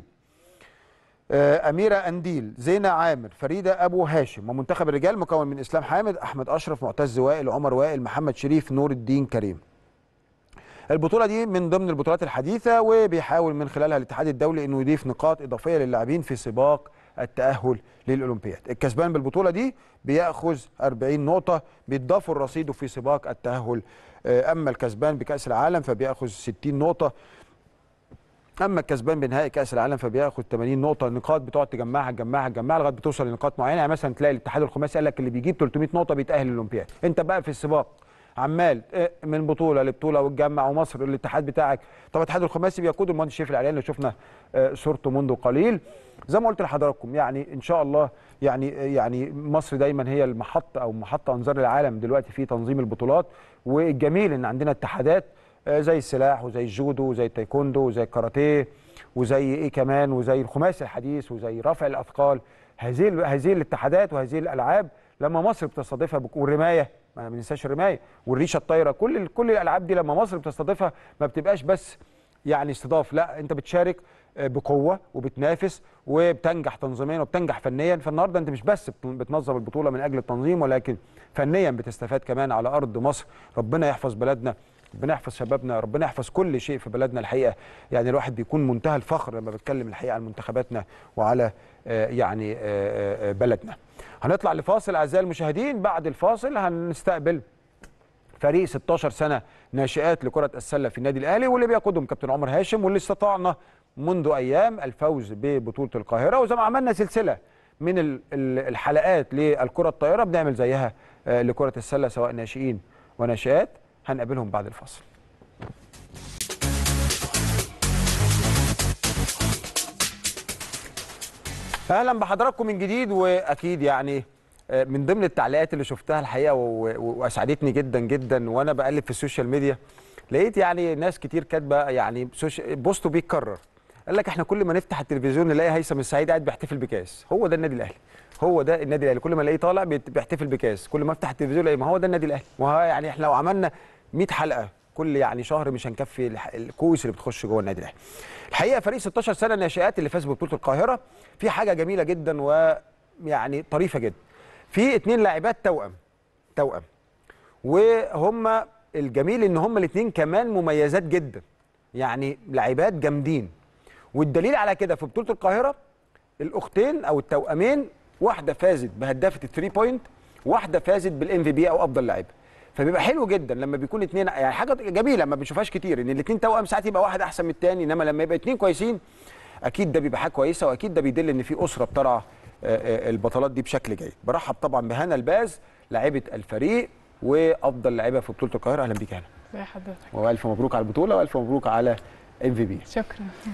آه، أميرة أنديل زينة عامر فريدة أبو هاشم ومنتخب الرجال مكون من إسلام حامد أحمد أشرف معتز وائل عمر وائل محمد شريف نور الدين كريم البطولة دي من ضمن البطولات الحديثة وبيحاول من خلالها الاتحاد الدولي انه يضيف نقاط اضافية للاعبين في سباق التأهل للأولمبياد. الكسبان بالبطولة دي بيأخذ 40 نقطة بيتضافوا الرصيد في سباق التأهل آه، أما الكسبان بكأس العالم فبيأخذ 60 نقطة اما الكسبان بنهائي كاس العالم فبياخد 80 نقطه النقاط بتقعد تجمعها تجمعها تجمعها لغايه بتوصل لنقاط معينه يعني مثلا تلاقي الاتحاد الخماسي قال لك اللي بيجيب 300 نقطه بيتاهل للاولمبياد انت بقى في السباق عمال آه، من بطوله لبطوله وتجمع ومصر الاتحاد بتاعك طب الاتحاد الخماسي بيقود المهندس شريف العريان اللي شفنا آه، صورته منذ قليل زي ما قلت لحضراتكم يعني ان شاء الله يعني يعني مصر دايما هي المحطه او محطه انظار العالم دلوقتي في تنظيم البطولات والجميل ان عندنا اتحادات آه، زي السلاح وزي الجودو وزي التايكوندو وزي الكاراتيه وزي ايه كمان وزي الخماسي الحديث وزي رفع الاثقال هذه ال- هذه الاتحادات وهذه الالعاب لما مصر بتستضيفها بك- والرمايه ما بننساش الرمايه والريشه الطايره كل ال- كل الالعاب دي لما مصر بتستضيفها ما بتبقاش بس يعني استضاف لا انت بتشارك آه، بقوه وبتنافس وبتنجح تنظيميا وبتنجح فنيا فالنهارده انت مش بس بت- بتنظم البطوله من اجل التنظيم ولكن فنيا بتستفاد كمان على ارض مصر ربنا يحفظ بلدنا ربنا يحفظ شبابنا ربنا يحفظ كل شيء في بلدنا الحقيقه يعني الواحد بيكون منتهى الفخر لما بتكلم الحقيقه عن منتخباتنا وعلى آه، يعني آه، آه، آه، بلدنا هنطلع لفاصل اعزائي المشاهدين بعد الفاصل هنستقبل فريق 16 سنه ناشئات لكره السله في النادي الاهلي واللي بيقودهم كابتن عمر هاشم واللي استطعنا منذ ايام الفوز ببطوله القاهره وزي ما عملنا سلسله من ال- ال- الحلقات للكره الطائره بنعمل زيها آه، لكره السله سواء ناشئين وناشئات هنقابلهم بعد الفاصل اهلا بحضراتكم من جديد واكيد يعني آه، من ضمن التعليقات اللي شفتها الحقيقه و- و- واسعدتني جدا جدا وانا بقلب في السوشيال ميديا لقيت يعني ناس كتير كاتبه يعني سوش- بوسته بيتكرر قال لك احنا كل ما نفتح التلفزيون نلاقي هيثم السعيد قاعد بيحتفل بكاس هو ده النادي الاهلي هو ده النادي الاهلي كل ما الاقيه طالع بيت- بيحتفل بكاس كل ما افتح التلفزيون الاقي ما هو ده النادي الاهلي وهو يعني احنا لو عملنا 100 حلقه كل يعني شهر مش هنكفي الح- الكوس اللي بتخش جوه النادي الاهلي الحقيقه فريق 16 سنه ناشئات اللي فاز ببطوله القاهره في حاجه جميله جدا ويعني طريفه جدا في اتنين لاعبات توأم توأم وهم الجميل ان هم الاثنين كمان مميزات جدا يعني لاعبات جامدين والدليل على كده في بطوله القاهره الاختين او التوأمين واحده فازت بهدافه الثري بوينت واحده فازت بالام في بي او افضل لاعب فبيبقى حلو جدا لما بيكون اثنين يعني حاجه جميله ما بنشوفهاش كتير ان الاثنين توأم ساعات يبقى واحد احسن من الثاني انما لما يبقى اثنين كويسين اكيد ده بيبقى حاجه كويسه واكيد ده بيدل ان في اسره بترعى آه، آه، البطولات دي بشكل جيد برحب طبعا بهنا الباز لاعبه الفريق وافضل لاعبه في بطوله القاهره اهلا بيك هنا ازي حضرتك والف مبروك على البطوله والف مبروك على ام في بي شكرا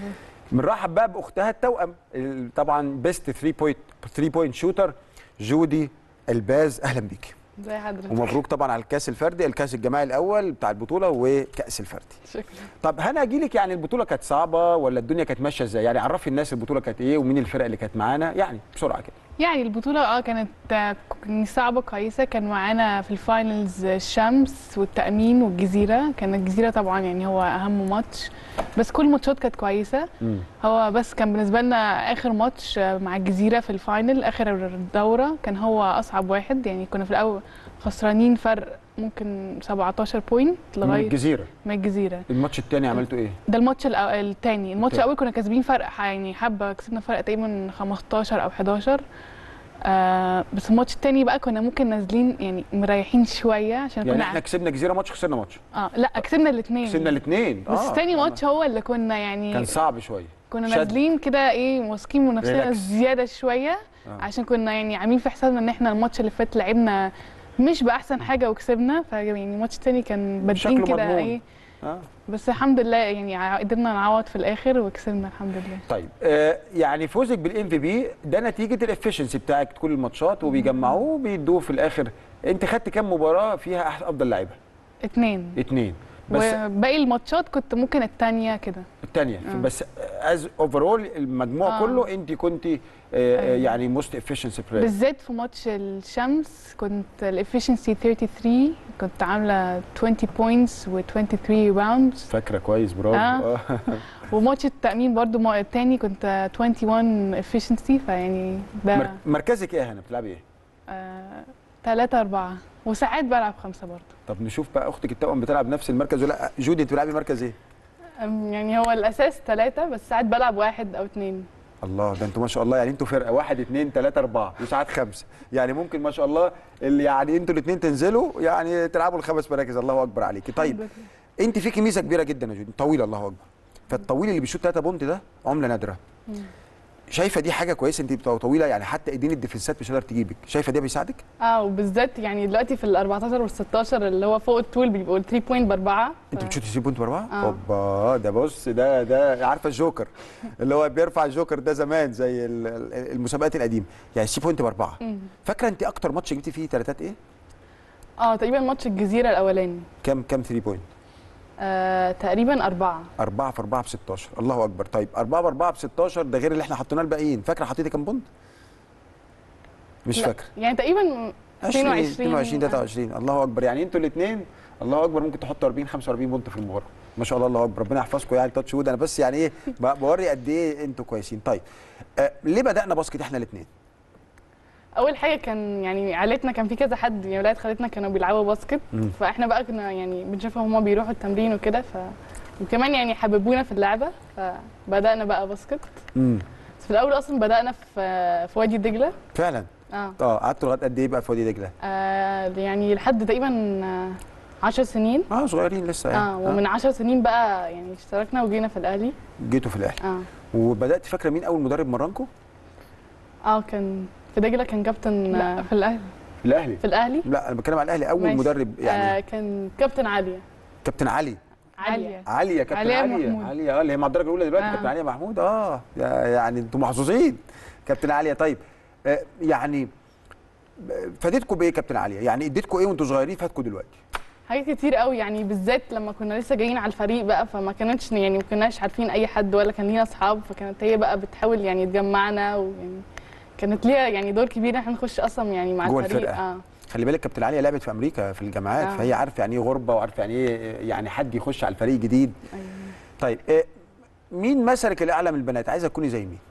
بنرحب بقى باختها التوأم ال- طبعا بيست 3 بوينت 3 بوينت شوتر جودي الباز اهلا بيكي زي حضرتك ومبروك طبعا على الكاس الفردي الكاس الجماعي الاول بتاع البطوله وكاس الفردي شكرا طب هنا اجي لك يعني البطوله كانت صعبه ولا الدنيا كانت ماشيه ازاي يعني عرفي الناس البطوله كانت ايه ومين الفرق اللي كانت معانا يعني بسرعه كده يعني البطولة اه كانت آه، كانت صعبة كويسة كان معانا في الفاينلز الشمس والتأمين والجزيرة كان الجزيرة طبعا يعني هو أهم ماتش بس كل الماتشات كانت كويسة مم. هو بس كان بالنسبة لنا آخر ماتش آه، مع الجزيرة في الفاينل آخر الدورة كان هو أصعب واحد يعني كنا في الأول خسرانين فرق ممكن 17 بوينت من لغاية الجزيره من الجزيرة الماتش الثاني عملتوا ايه ده الماتش الأو- التاني الماتش اوكي. الاول كنا كاسبين فرق ح- يعني حبه كسبنا فرق تقريبا 15 او 11 آه بس الماتش التاني بقى كنا ممكن نازلين يعني مريحين شويه عشان يعني كنا احنا كسبنا جزيره ماتش خسرنا ماتش اه لا كسبنا الاثنين كسبنا الاثنين بس تاني ماتش هو اللي كنا يعني كان صعب شويه كنا شد. نازلين كده ايه واثقين من نفسنا ريلاكس. زياده شويه آه. عشان كنا يعني عاملين في حسابنا ان احنا الماتش اللي فات لعبنا مش باحسن حاجه وكسبنا فيعني الماتش التاني كان بادئين شكله كده مضمون. ايه اه بس الحمد لله يعني ع- قدرنا نعوض في الاخر وكسبنا الحمد لله طيب آه يعني فوزك بالام في بي ده نتيجه الافشنسي بتاعك كل الماتشات وبيجمعوه وبيدوه في الاخر انت خدت كام مباراه فيها أح- افضل لعيبه اتنين اثنين بس وباقي الماتشات كنت ممكن التانية كده الثانيه آه. بس از اوفرول المجموع آه. كله انت كنت آه أيوة. يعني موست افشنسي بلاير بالذات في ماتش الشمس كنت الافشنسي 33 كنت عاملة 20 بوينتس و 23 ريباوندز فاكره كويس برافو آه. آه. وماتش التأمين برضو ما- التاني كنت 21 efficiency فيعني ده مر- مركزك ايه هنا بتلعبي ايه آه 3 4 وساعات بلعب خمسة برضو طب نشوف بقى اختك التوأم بتلعب نفس المركز ولا لأ؟ جودي انت بتلعبي مركز ايه أم، يعني هو الأساس ثلاثة بس ساعات بلعب واحد أو اتنين الله ده انتوا ما شاء الله يعني انتوا فرقه واحد اثنين ثلاثه اربعه وساعات خمسه يعني ممكن ما شاء الله اللي يعني انتوا الاثنين تنزلوا يعني تلعبوا الخمس مراكز الله اكبر عليكي طيب الحمد لله. انت فيكي ميزه كبيره جدا يا جودي طويله الله اكبر فالطويل اللي بيشوط 3 بونت ده عمله نادره مم. شايفه دي حاجه كويسه انت بتبقى طويله يعني حتى ايدين الديفنسات مش هتقدر تجيبك شايفه ده بيساعدك اه وبالذات يعني دلوقتي في ال 14 وال 16 اللي هو فوق الطول بيبقوا 3 بوينت باربعه انت ف- بتشوتي 3 بونت باربعه آه. اوبا ده بص ده ده عارفه الجوكر اللي هو بيرفع الجوكر ده زمان زي ال- ال- المسابقات القديمه يعني 3 بونت باربعه مم. فاكره انت اكتر ماتش جبتي فيه ثلاثات ايه اه تقريبا ماتش الجزيره الاولاني كام كام 3 بوينت آه تقريبا اربعه 4 في 4 ب 16 الله اكبر طيب 4 ب 4 ب 16 ده غير اللي احنا حطيناه الباقيين فاكره حطيتي كام بونت مش لا، فاكره يعني تقريبا 20 22 22 آه. 23 الله اكبر يعني انتوا الاثنين الله اكبر ممكن تحطوا 40 45 بونت في المباراه ما شاء الله الله اكبر ربنا يحفظكم يعني تاتش وود انا بس يعني ايه ب- بوري قد ايه انتوا كويسين طيب آه ليه بدانا باسكت احنا الاثنين اول حاجه كان يعني عيلتنا كان في كذا حد يعني ولاد خالتنا كانوا بيلعبوا باسكت مم. فاحنا بقى كنا يعني بنشوفهم هما بيروحوا التمرين وكده ف وكمان يعني حببونا في اللعبه فبدانا بقى باسكت امم بس في الاول اصلا بدانا في في وادي دجله فعلا اه اه قعدتوا لغايه قد ايه بقى في وادي دجله آه، يعني لحد تقريبا آه، 10 سنين اه صغيرين لسه يعني اه ومن 10 سنين بقى يعني اشتركنا وجينا في الاهلي جيتوا في الاهلي اه وبدات فاكره مين اول مدرب مرنكم اه كان في دجله كان كابتن آه، في الاهلي في الاهلي في الاهلي لا انا بتكلم على الاهلي اول ماشي. مدرب يعني آه كان كابتن عاليه كابتن علي عاليه عليا كابتن عليا عليا محمود. عليا اه اللي هي مع الدرجه الاولى دلوقتي آه. كابتن عليا محمود اه يا- يعني انتوا محظوظين كابتن عليا طيب آه يعني آه، فادتكم بايه كابتن عليا يعني اديتكم ايه وانتوا صغيرين فاتكم دلوقتي حاجات كتير قوي يعني بالذات لما كنا لسه جايين على الفريق بقى فما كانتش يعني ما كناش عارفين اي حد ولا كان لينا اصحاب فكانت هي بقى بتحاول يعني تجمعنا ويعني كانت ليها يعني دور كبير ان احنا نخش اصلا يعني مع جوه الفريق الفرقة. اه خلي بالك كابتن عليا لعبت في امريكا في الجامعات آه. فهي عارفه يعني ايه غربه وعارفه يعني ايه يعني حد يخش على الفريق جديد أيوة. طيب آه مين مثلك الاعلى من البنات عايزه تكوني زي مين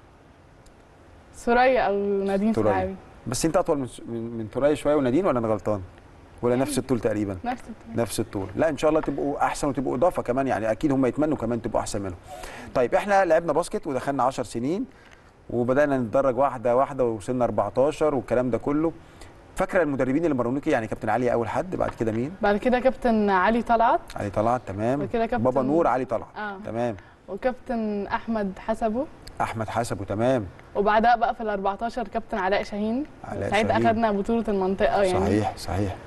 سوريا او نادين سوريا. سحابي بس انت اطول من من, من ثريا شويه ونادين ولا انا غلطان ولا نفس الطول تقريبا نفس الكلام. نفس الطول لا ان شاء الله تبقوا احسن وتبقوا اضافه كمان يعني اكيد هم يتمنوا كمان تبقوا احسن منهم طيب احنا لعبنا باسكت ودخلنا 10 سنين وبدانا نتدرج واحده واحده ووصلنا 14 والكلام ده كله فاكره المدربين اللي مرنوكي يعني كابتن علي اول حد بعد كده مين بعد كده كابتن علي طلعت علي طلعت تمام بعد كده كابتن بابا نور علي طلعت اه تمام وكابتن احمد حسبه احمد حسب وتمام وبعدها بقى في ال 14 كابتن علاء شاهين علاء ساعتها شاهين. اخذنا بطوله المنطقه يعني صحيح صحيح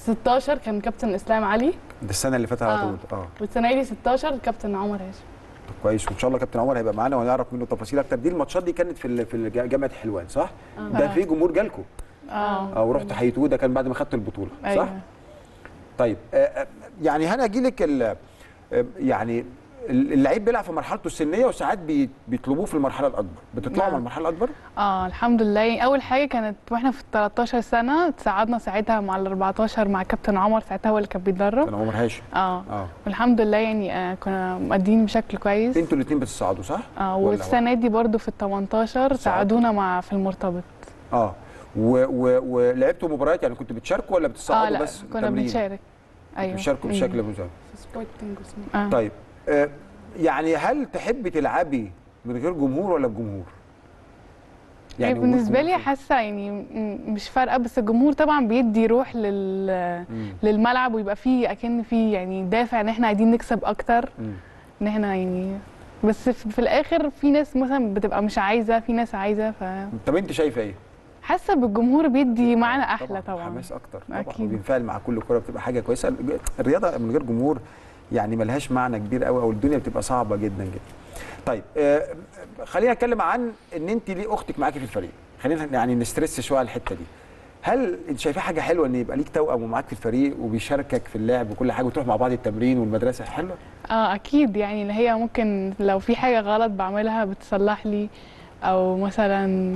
و16 كان كابتن اسلام علي ده السنه اللي فاتت على آه. طول اه والسنه دي 16 كابتن عمر هاشم كويس وان شاء الله كابتن عمر هيبقى معانا ونعرف منه تفاصيل اكتر دي الماتشات دي كانت في ال- في الج- جامعه حلوان صح ده في جمهور جالكم اه او رحتوا حيتوه ده كان بعد ما خدتوا البطوله صح ايوه طيب آه، آه، يعني هنا اجي لك ال- آه، يعني اللعيب بيلعب في مرحلته السنيه وساعات بي- بيطلبوه في المرحله الاكبر بتطلعوا نعم. من المرحله الاكبر اه الحمد لله يعني اول حاجه كانت واحنا في 13 سنه تصعدنا ساعتها مع ال 14 مع كابتن عمر ساعتها هو اللي كان بيتدرب كان عمر هاشم اه اه والحمد لله يعني آه كنا مؤدين بشكل كويس انتوا الاثنين بتصعدوا صح اه ولا والسنه دي برضو في ال 18 ساعدونا مع في المرتبط اه و- و- ولعبتوا مباريات يعني كنتوا بتشاركوا ولا اه بتصعدوا لا بس كنا تمرين؟ بنشارك ايوه بتشاركوا مم. بشكل مزاج سبورتنج اسمه. آه. طيب آه يعني هل تحبي تلعبي من غير جمهور ولا بجمهور؟ يعني وجود بالنسبه لي جمهور حاسه يعني م- مش فارقه بس الجمهور طبعا بيدي روح لل مم. للملعب ويبقى فيه اكن فيه يعني دافع ان احنا عايزين نكسب اكتر مم. ان احنا يعني بس في في الاخر في ناس مثلا بتبقى مش عايزه في ناس عايزه فحاسه طب انت شايفه ايه؟ بالجمهور بيدي معنى احلى طبعا حماس اكتر طبعا أكيد. وبينفعل مع كل كره بتبقى حاجه كويسه الرياضه من غير جمهور يعني ملهاش معنى كبير قوي او الدنيا بتبقى صعبه جدا جدا طيب آه خلينا نتكلم عن ان انت ليه اختك معاكي في الفريق خلينا يعني نسترس شويه على الحته دي هل انت شايفاه حاجه حلوه ان يبقى ليك توأم ومعاك في الفريق وبيشاركك في اللعب وكل حاجه وتروح مع بعض التمرين والمدرسه حلوه اه اكيد يعني اللي هي ممكن لو في حاجه غلط بعملها بتصلح لي او مثلا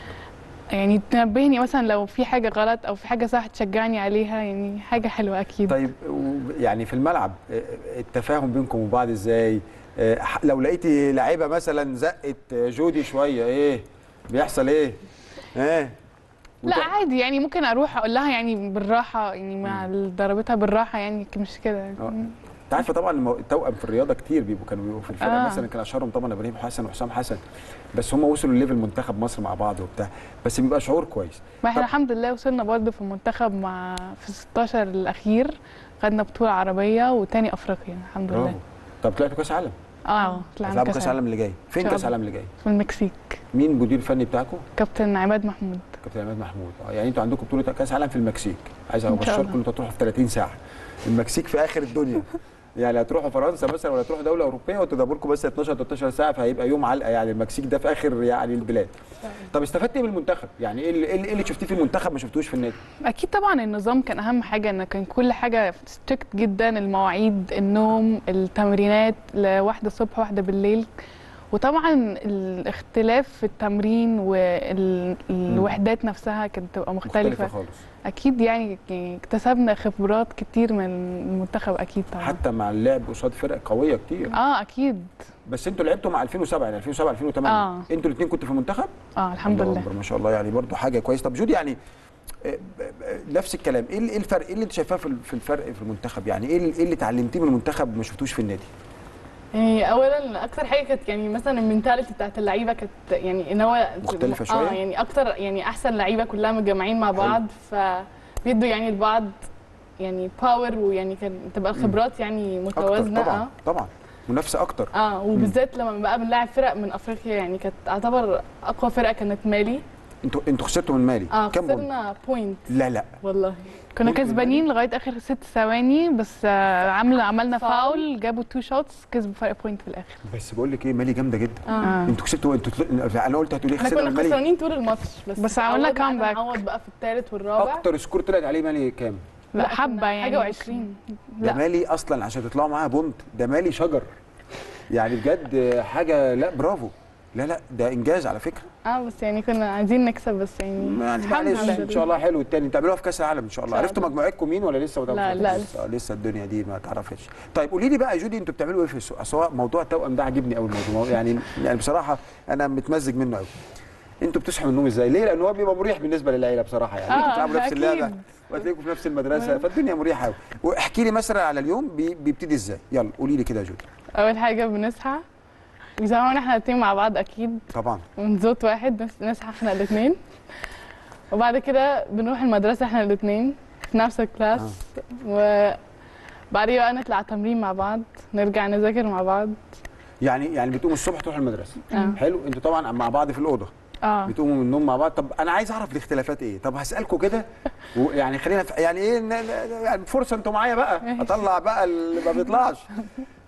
يعني تنبهني مثلا لو في حاجه غلط او في حاجه صح تشجعني عليها يعني حاجه حلوه اكيد طيب و- يعني في الملعب آه، التفاهم بينكم وبعض ازاي آه، ح- لو لقيتي لعيبه مثلا زقت جودي شويه ايه بيحصل ايه ايه لا وت- عادي يعني ممكن اروح اقول لها يعني بالراحه يعني مع ضربتها بالراحه يعني مش كده آه. انت عارفه طبعا المو- التوأم في الرياضه كتير بيبقوا كانوا بيبقوا في الفرقه آه. مثلا كان اشهرهم طبعا ابراهيم حسن وحسام حسن بس هم وصلوا لليفل منتخب مصر مع بعض وبتاع بس بيبقى شعور كويس ما احنا طب- الحمد لله وصلنا برضه في المنتخب مع في 16 الاخير خدنا بطوله عربيه وتاني افريقيا الحمد برافو لله طب طلعتوا كاس عالم اه طلعنا هتلعبوا كاس كاس العالم اللي جاي فين شاء كاس الله. العالم اللي جاي في المكسيك مين المدير الفني بتاعكم كابتن عماد محمود كابتن عماد محمود اه يعني انتوا عندكم بطوله كاس عالم في المكسيك عايز إن شاء ابشركم الله. ان انتوا هتروحوا في 30 ساعه المكسيك في اخر الدنيا يعني هتروحوا فرنسا مثلا ولا تروحوا دوله اوروبيه وتدبروا لكم بس 12 13 ساعه فهيبقى يوم علقه يعني المكسيك ده في اخر يعني البلاد طب استفدت ايه من المنتخب يعني ايه اللي, إيه اللي- إيه اللي شفتيه في المنتخب ما شفتوش في النادي اكيد طبعا النظام كان اهم حاجه ان كان كل حاجه ستريكت جدا المواعيد النوم التمرينات لواحده الصبح واحده بالليل وطبعا الاختلاف في التمرين والوحدات نفسها كانت تبقى مختلفه, مختلفه خالص اكيد يعني اكتسبنا خبرات كتير من المنتخب اكيد طبعا حتى مع اللعب قصاد فرق قويه كتير اه اكيد بس انتوا لعبتوا مع 2007 يعني 2007 2008 آه. انتوا الاثنين كنتوا في المنتخب اه الحمد الله لله أكبر، ما شاء الله يعني برضو حاجه كويسه طب جودي يعني آه، ب- ب- نفس الكلام ايه ال- إيه الفرق ايه اللي انت شايفاه في ال- في الفرق في المنتخب يعني ايه ال- ايه اللي اتعلمتيه من المنتخب ما شفتوش في النادي يعني اولا اكتر حاجه كانت يعني مثلا المنتاليتي بتاعت اللعيبه كانت يعني ان هو مختلفة شوية؟ اه يعني اكتر يعني احسن لعيبه كلها متجمعين مع بعض فبيدوا يعني لبعض يعني باور ويعني كان تبقى الخبرات يعني اكتر متوازنه طبعا اه طبعا منافسه اكتر اه وبالذات لما بقى بنلاعب فرق من افريقيا يعني كانت اعتبر اقوى فرقه كانت مالي انتوا انتوا خسرتوا من مالي اه كام بونت خسرنا بوينت لا لا والله كنا بونت من كسبانين لغايه اخر ست ثواني بس آه عملنا عملنا فاول جابوا تو شوتس كسبوا فرق بوينت في الاخر بس بقول لك ايه مالي جامده جدا اه انتوا كسبتوا انتوا طل- انا قلت هتقولي احنا خسرنا كنا من مالي خسرانين طول الماتش بس بس عملنا اتعودنا comeback. نعوض بقى في الثالث والرابع اكتر سكور طلعت عليه مالي كام لا كنا حبه يعني حاجة و20 ده لا مالي اصلا عشان تطلعوا معاها بونت ده مالي شجر يعني بجد حاجه لا برافو لا لا ده انجاز على فكره اه بس يعني كنا عايزين نكسب بس يعني يعني الحمد معلش لله. ان شاء الله حلو التاني تعملوها في كاس العالم ان شاء الله إن شاء عرفتوا الله. مجموعتكم مين ولا لسه ما لا، تعرفوش؟ لا، لسه لسه الدنيا دي ما تعرفش طيب قولي لي بقى يا جودي انتوا بتعملوا ايه في السوق اصل هو موضوع التوأم ده عاجبني قوي الموضوع يعني يعني بصراحه انا متمزج منه قوي انتوا بتصحوا من النوم ازاي؟ ليه؟ لان هو بيبقى مريح بالنسبه للعيله بصراحه يعني انتوا آه، بتلعبوا نفس أكيد. اللعبه وهتلاقيكم في نفس المدرسه فالدنيا مريحه قوي واحكي لي مثلا على اليوم بي- بيبتدي ازاي؟ يلا قولي لي كده يا جودي اول حاجه بنصحى بيسمعونا احنا الاثنين مع بعض اكيد طبعا من زوت واحد بس نصحى احنا الاثنين وبعد كده بنروح المدرسه احنا الاثنين في نفس الكلاس وبعدين بقى نطلع تمرين مع بعض نرجع نذاكر مع بعض يعني يعني بتقوموا الصبح تروحوا المدرسه اه حلو انتوا طبعا مع بعض في الاوضه اه بتقوموا من النوم مع بعض طب انا عايز اعرف الاختلافات ايه طب هسالكم كده ويعني خلينا في يعني ايه ن- ن- يعني فرصه انتوا معايا بقى ماشي. اطلع بقى اللي ما بيطلعش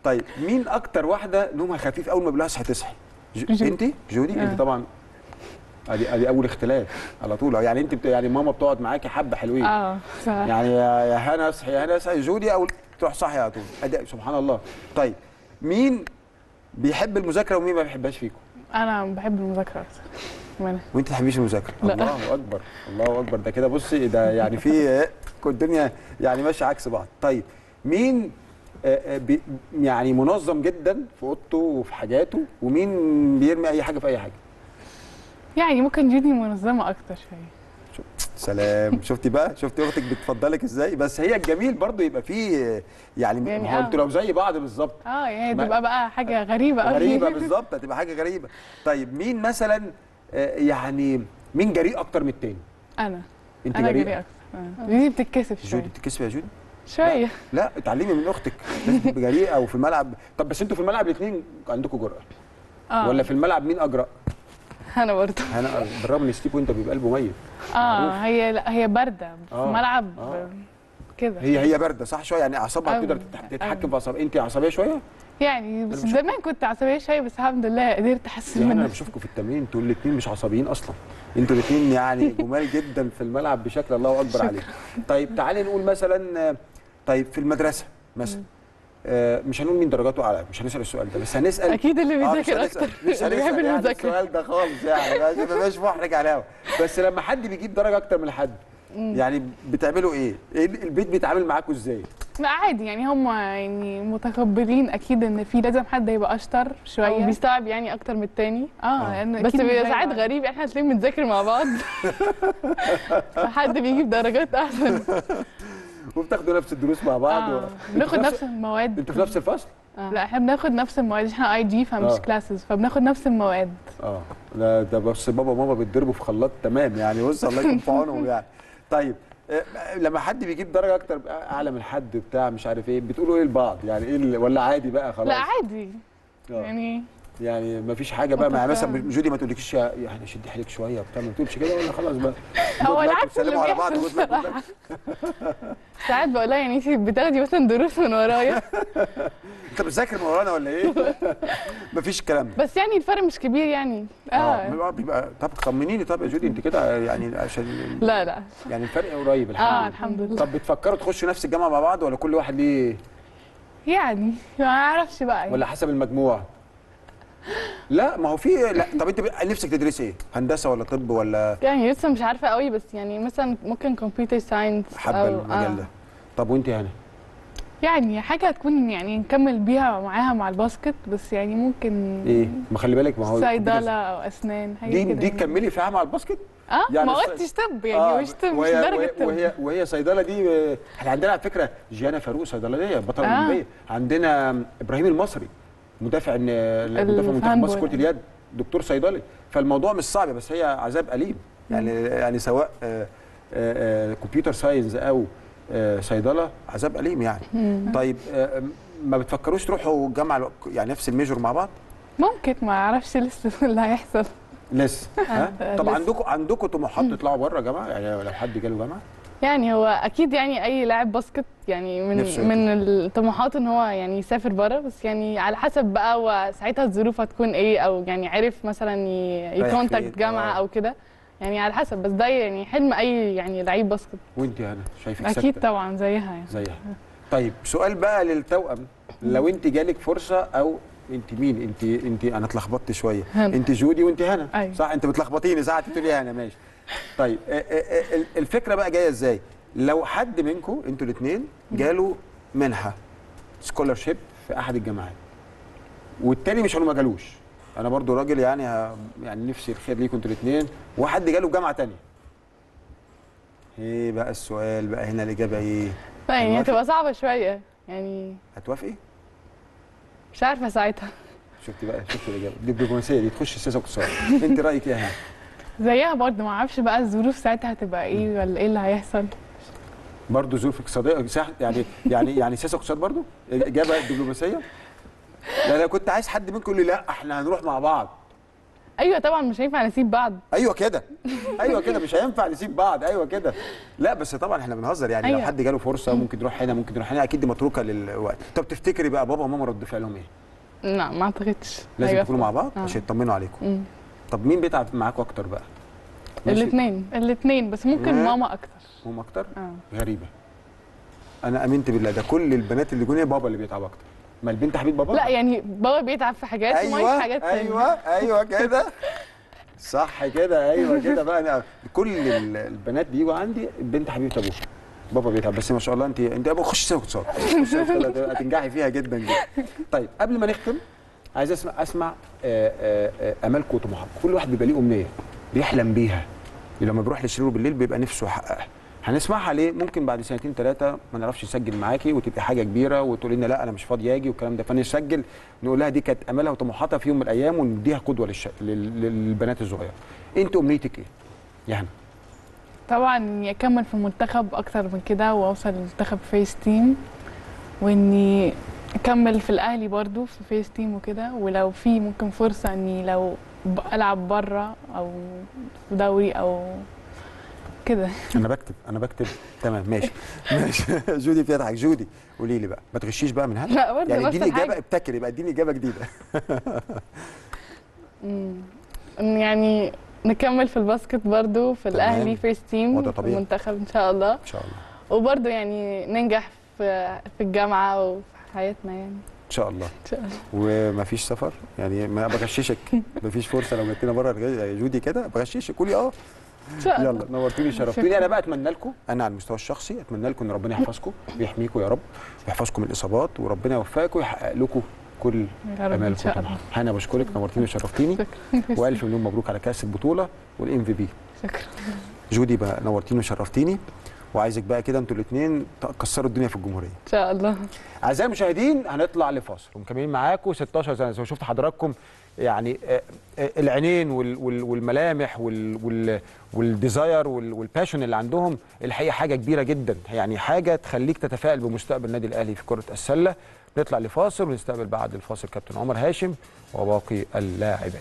طيب مين اكتر واحده نومها خفيف اول ما بيقول لها اصحي تصحي ج- جودي. انت جودي آه. انت طبعا ادي ادي اول اختلاف على طول يعني انت بت... يعني ماما بتقعد معاكي حبه حلوين اه ف... يعني يا يا هنا اصحي يا هنا اصحي جودي او تروح صاحيه على طول ادي سبحان الله طيب مين بيحب المذاكره ومين ما بيحبهاش فيكم انا بحب المذاكره اكتر منها وانت تحبيش المذاكره لا. الله اكبر الله اكبر ده كده بصي ده يعني في كل الدنيا يعني ماشيه عكس بعض طيب مين آه، آه، بي يعني منظم جدا في اوضته وفي حاجاته ومين بيرمي اي حاجه في اي حاجه يعني ممكن جودي منظمه اكتر شويه سلام شفتي بقى شفتي اختك بتفضلك ازاي بس هي الجميل برضو يبقى فيه يعني, يعني ما هو آه. انتوا لو زي بعض بالظبط اه يعني ما- تبقى بقى حاجه غريبه قوي غريبه بالظبط هتبقى حاجه غريبه طيب مين مثلا آه، يعني مين جريء اكتر من التاني انا انت انا جريئه جريئه اكتر آه. جودي بتتكسف جودي شويه بتتكسفي يا جودي شويه لا اتعلمي من اختك لازم تبقى جريئه وفي الملعب طب بس انتوا في الملعب الاثنين عندكم جرأه اه ولا في الملعب مين اجرأ انا برضه انا بالرغم ان ستيف وانت بيبقى قلبه ميت اه معروف. هي لا هي بارده في آه. الملعب آه. كده هي هي بارده صح شويه يعني اعصابها أوي. تقدر تتح- تتحكم أوي. في اعصابها انت عصبيه شويه يعني بس بشوف- زمان كنت عصبيه شويه بس الحمد لله قدرت احسن يعني انا منها بشوفكم في التمرين انتوا الاثنين مش عصبيين اصلا انتوا الاثنين يعني جمال جدا في الملعب بشكل الله اكبر عليك طيب تعالي نقول مثلا آه، طيب في المدرسه مثلا آه، مش هنقول مين درجاته اعلى مش هنسال السؤال ده بس هنسال اكيد اللي آه، مش بيذاكر هنسأل- اكتر مش اللي بيحب هنسال يعني المذاكره السؤال ده خالص يعني ما بقاش محرج على الهوا بس لما حد بيجيب درجه اكتر من حد يعني بتعملوا ايه؟ ايه البيت بيتعامل معاكم ازاي؟ لا عادي يعني هم يعني متقبلين اكيد ان في لازم حد يبقى اشطر شويه بيستوعب يعني اكتر من التاني اه لأن بس أكيد مش بيبقى زي ساعات بعض. غريب احنا هتلاقيهم بنذاكر مع بعض فحد بيجيب درجات احسن وبتاخدوا نفس الدروس مع بعض و... آه. بناخد نفس المواد انتوا في نفس الفصل؟ لا احنا بناخد نفس المواد احنا اي جي فمش آه. كلاسز فبناخد نفس المواد اه لا ده بس بابا وماما بيتضربوا في خلاط تمام يعني بص الله يكون في عونهم يعني طيب آه، لما حد بيجيب درجه اكتر اعلى من حد بتاع مش عارف ايه بتقولوا ايه لبعض يعني ايه ال- ولا عادي بقى خلاص لا عادي آه. يعني يعني ما فيش حاجه بقى مع متفاهم. مثلا جودي ما تقولكيش يا- يعني شدي حيلك شويه وبتاع ما تقولش كده ولا خلاص بقى هو good luck العكس اللي وتسلموا على بعض بيحصل good luck, good luck. الصراحة. ساعات بقول لها يعني انت بتاخدي مثلا دروس من ورايا انت بتذاكر من ورانا ولا ايه؟ مفيش الكلام ده بس يعني الفرق مش كبير يعني اه اه بيبقى, بيبقى طب طمنيني طب يا جودي انت كده يعني عشان لا لا يعني الفرق قريب الحمد اه لله الحمد لله طب بتفكروا تخشوا نفس الجامعه مع بعض ولا كل واحد ليه يعني ما اعرفش بقى يعني. ولا حسب المجموع؟ لا ما هو في لا طب انت بقى نفسك تدرسي ايه؟ هندسه ولا طب ولا يعني لسه مش عارفه قوي بس يعني مثلا ممكن كمبيوتر ساينس حابه المجال ده؟ طب وانت هنا؟ يعني حاجه تكون يعني نكمل بيها معاها مع الباسكت بس يعني ممكن ايه؟ ما خلي بالك ما هو صيدله او اسنان حاجه دي كده دي يعني. تكملي فيها مع الباسكت؟ اه يعني ما الص- قلتش طب يعني مش طب مش وهي درجه وهي, طب وهي وهي صيدله دي آه، احنا عندنا على فكره جيانا فاروق صيدلانيه بطله آه. اولمبيه عندنا ابراهيم المصري مدافع إن- مدافع منتخب الهاندبول. مصر كره اليد دكتور صيدلي فالموضوع مش صعب بس هي عذاب اليم يعني يعني سواء آه، آه، آه، كمبيوتر ساينس او آه، صيدله عذاب اليم يعني طيب آه، ما بتفكروش تروحوا الجامعه الو- يعني نفس الميجور مع بعض ممكن ما اعرفش لسه اللي هيحصل لسه ها آه، طب لسه. عندكم عندكم طموحات تطلعوا بره جامعه يعني لو حد جاله جامعه يعني هو اكيد يعني اي لاعب باسكت يعني من نفسه من الطموحات ان هو يعني يسافر بره بس يعني على حسب بقى وساعتها الظروف هتكون ايه او يعني عرف مثلا ي- رايح فين؟ يكونتاكت جامعه آه. او كده يعني على حسب بس ده يعني حلم اي يعني لعيب باسكت وانت هنا شايفك اكيد ساكتة. طبعا زيها يعني زيها طيب سؤال بقى للتوأم لو انت جالك فرصه او انت مين انت انت انا اتلخبطت شويه هنا. انت جودي وانت هنا أيوة. صح انت بتلخبطيني ساعات تقولي هنا ماشي طيب آه، آه، آه، الفكره بقى جايه ازاي لو حد منكم انتوا الاثنين جاله منحه سكولرشيب في احد الجامعات والتاني مش انه ما جالوش انا برضو راجل يعني ه- يعني نفسي الخير ليكم انتوا الاثنين وحد جاله جامعه تانية ايه بقى السؤال بقى هنا الاجابه ايه يعني هنوافق؟ هتبقى صعبه شويه يعني هتوافقي مش عارفه ساعتها شفتي بقى شفتي الاجابه دي الدبلوماسيه دي تخش السياسه واقتصاد انت رايك ايه يا هنا زيها برضه ما اعرفش بقى الظروف ساعتها هتبقى ايه ولا ايه اللي هيحصل برضه ظروف اقتصاديه صح يعني يعني يعني سياسه واقتصاد برضه الاجابه الدبلوماسيه لا انا كنت عايز حد منكم يقول لي لا احنا هنروح مع بعض ايوه طبعا مش هينفع نسيب بعض ايوه كده ايوه كده مش هينفع نسيب بعض ايوه كده لا بس طبعا احنا بنهزر يعني لو أيوة. حد جاله فرصه ممكن تروح هنا ممكن تروح هنا اكيد دي متروكه للوقت طب تفتكري بقى بابا وماما رد فعلهم ايه لا ما اعتقدش لازم هيوافقوا. تكونوا مع بعض آه. عشان يطمنوا عليكم مم. طب مين بيتعب معاكوا اكتر بقى ماشي. الاثنين الاثنين بس ممكن آه. ماما اكتر هم اكتر اه غريبه انا امنت بالله ده كل البنات اللي جوني بابا اللي بيتعب اكتر ما البنت حبيب بابا لا يعني بابا بيتعب في حاجات وماما في حاجات تانية. ايوه ايوه كده صح كده ايوه كده بقى انا كل ال- البنات بيجوا عندي البنت حبيبه ابوها بابا بيتعب بس ما شاء الله انت انت ابو خش سوق اقتصاد خش سوق اقتصاد، هتنجحي فيها جدا جدا طيب قبل ما نختم عايز اسمع اسمع آه، آه، آه، امالكم وطموحاتكم كل واحد بيبقى ليه امنيه بيحلم بيها لما بيروح لشريره بالليل بيبقى نفسه يحققها هنسمعها ليه ممكن بعد سنتين ثلاثه ما نعرفش نسجل معاكي وتبقي حاجه كبيره وتقولي لنا لا انا مش فاضي اجي والكلام ده فنسجل نقول لها دي كانت امالها وطموحاتها في يوم من الايام ونديها قدوه للش... لل... للبنات الصغيره انت امنيتك ايه يا هنا طبعا اني اكمل في المنتخب اكتر من كده واوصل لمنتخب فيس تيم واني اكمل في الاهلي برضو في فيس تيم وكده ولو في ممكن فرصه اني لو ب- العب بره او في دوري او كده انا بكتب انا بكتب تمام ماشي ماشي جودي بتضحك جودي قولي لي بقى ما تغشيش بقى من هنا لا برضه يعني نفس اديني اجابه الحاجه ابتكري بقى اديني اجابه جديده مم. إن يعني نكمل في الباسكت برضو في تمام. الاهلي فيس تيم وده في طبيعي. المنتخب ان شاء الله ان شاء الله وبرضو يعني ننجح في في الجامعه وفي حياتنا يعني ان شاء الله ان شاء الله ومفيش سفر يعني ما بغششك مفيش فرصه لو جبت لنا بره يا جودي كده بغششك قولي اه ان شاء الله يلا نورتوني شرفتوني انا بقى اتمنى لكم انا على المستوى الشخصي اتمنى لكم ان ربنا يحفظكم ويحميكم يا رب ويحفظكم من الاصابات وربنا يوفقكم ويحقق لكم كل يا رب ان امالكم شاء طبعا الله انا بشكرك نورتيني وشرفتيني شكرا والف مليون مبروك على كاس البطوله والام في بي شكرا جودي بقى نورتيني وشرفتيني وعايزك بقى كده انتوا الاثنين تكسروا الدنيا في الجمهوريه ان شاء الله اعزائي المشاهدين هنطلع لفاصل ومكملين معاكم 16 سنه زي ما شفت حضراتكم يعني آه، آه، العينين وال- وال- والملامح وال- وال- والديزاير وال- والباشن اللي عندهم الحقيقه حاجه كبيره جدا يعني حاجه تخليك تتفائل بمستقبل النادي الاهلي في كره السله نطلع لفاصل ونستقبل بعد الفاصل كابتن عمر هاشم وباقي اللاعبات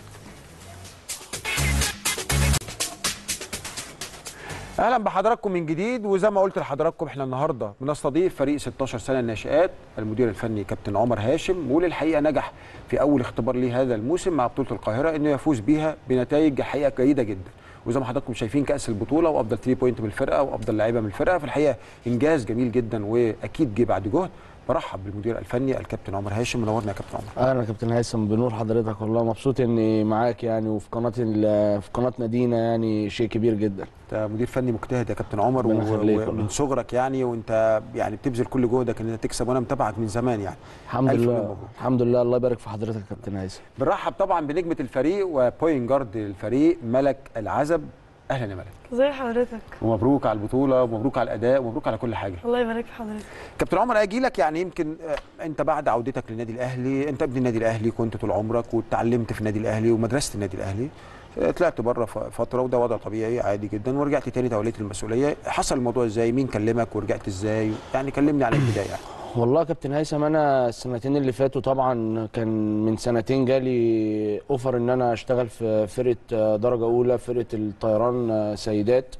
اهلا بحضراتكم من جديد وزي ما قلت لحضراتكم احنا النهارده بنستضيف فريق 16 سنه الناشئات المدير الفني كابتن عمر هاشم وللحقيقه نجح في اول اختبار ليه هذا الموسم مع بطوله القاهره انه يفوز بيها بنتائج حقيقه جيده جدا وزي ما حضراتكم شايفين كاس البطوله وافضل 3 بوينت من الفرقه وافضل لعيبه من الفرقه في الحقيقه انجاز جميل جدا واكيد جه بعد جهد برحب بالمدير الفني الكابتن عمر هاشم منورنا يا كابتن عمر اهلا يا كابتن هيثم بنور حضرتك والله مبسوط اني معاك يعني وفي قناه ال- في قناه مدينه يعني شيء كبير جدا انت مدير فني مجتهد يا كابتن عمر ربنا و- يخليك و- والله. ومن صغرك يعني وانت يعني بتبذل كل جهدك ان انت تكسب وانا متابعك من زمان يعني الحمد ألف مليون لله مبروك. الحمد لله الله يبارك في حضرتك يا كابتن هيثم بنرحب طبعا بنجمه الفريق وبوينت جارد الفريق ملك العزب اهلا يا ملك ازي حضرتك ومبروك على البطوله ومبروك على الاداء ومبروك على كل حاجه الله يبارك في حضرتك كابتن عمر اجي لك يعني يمكن آه، انت بعد عودتك للنادي الاهلي انت ابن النادي الاهلي كنت طول عمرك واتعلمت في النادي الاهلي ومدرسه النادي الاهلي آه، طلعت بره ف- فتره وده وضع طبيعي عادي جدا ورجعت تاني توليت المسؤوليه حصل الموضوع ازاي مين كلمك ورجعت ازاي يعني كلمني على البدايه يعني. والله يا كابتن هيثم انا السنتين اللي فاتوا طبعا كان من سنتين جالي اوفر ان انا اشتغل في فرقه آه، درجه اولى فرقه الطيران آه، سيدات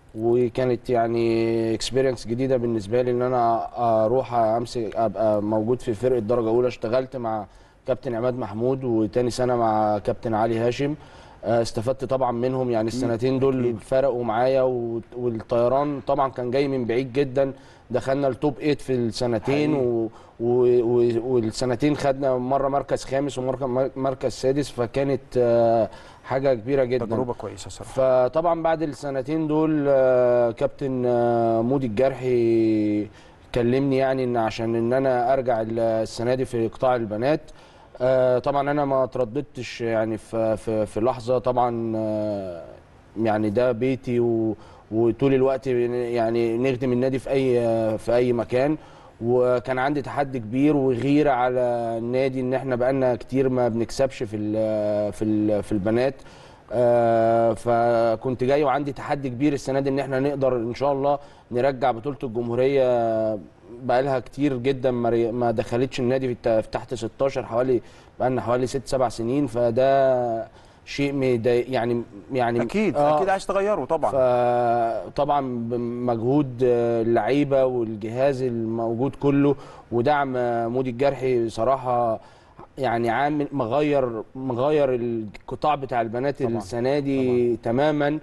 وكانت يعني اكسبيرينس جديده بالنسبه لي ان انا اروح امسك ابقى موجود في فرقه درجه اولى اشتغلت مع كابتن عماد محمود وتاني سنه مع كابتن علي هاشم آه، استفدت طبعا منهم يعني السنتين دول فرقوا معايا و- والطيران طبعا كان جاي من بعيد جدا دخلنا التوب 8 في السنتين و... و... و... والسنتين خدنا مره مركز خامس ومره مركز سادس فكانت آه، حاجه كبيره جدا تجربه كويسه صراحه فطبعا بعد السنتين دول آه، كابتن آه، مودي الجرحي كلمني يعني ان عشان ان انا ارجع السنه دي في قطاع البنات آه، طبعا انا ما ترددتش يعني في في, في لحظه طبعا آه، يعني ده بيتي و وطول الوقت يعني نخدم النادي في اي في اي مكان وكان عندي تحدي كبير وغيره على النادي ان احنا بقالنا كتير ما بنكسبش في ال في ال في البنات آه، فكنت جاي وعندي تحدي كبير السنه دي ان احنا نقدر ان شاء الله نرجع بطوله الجمهوريه بقالها كتير جدا ما ري- ما دخلتش النادي في الت- في تحت 16 حوالي بقالنا حوالي 6 7 سنين فده شيء مضايق يعني يعني اكيد آه، اكيد عايز تغيره طبعا فطبعا بمجهود اللعيبه والجهاز الموجود كله ودعم مودي الجرحي صراحه يعني عامل مغير مغير القطاع بتاع البنات طبعاً، السنه دي تماما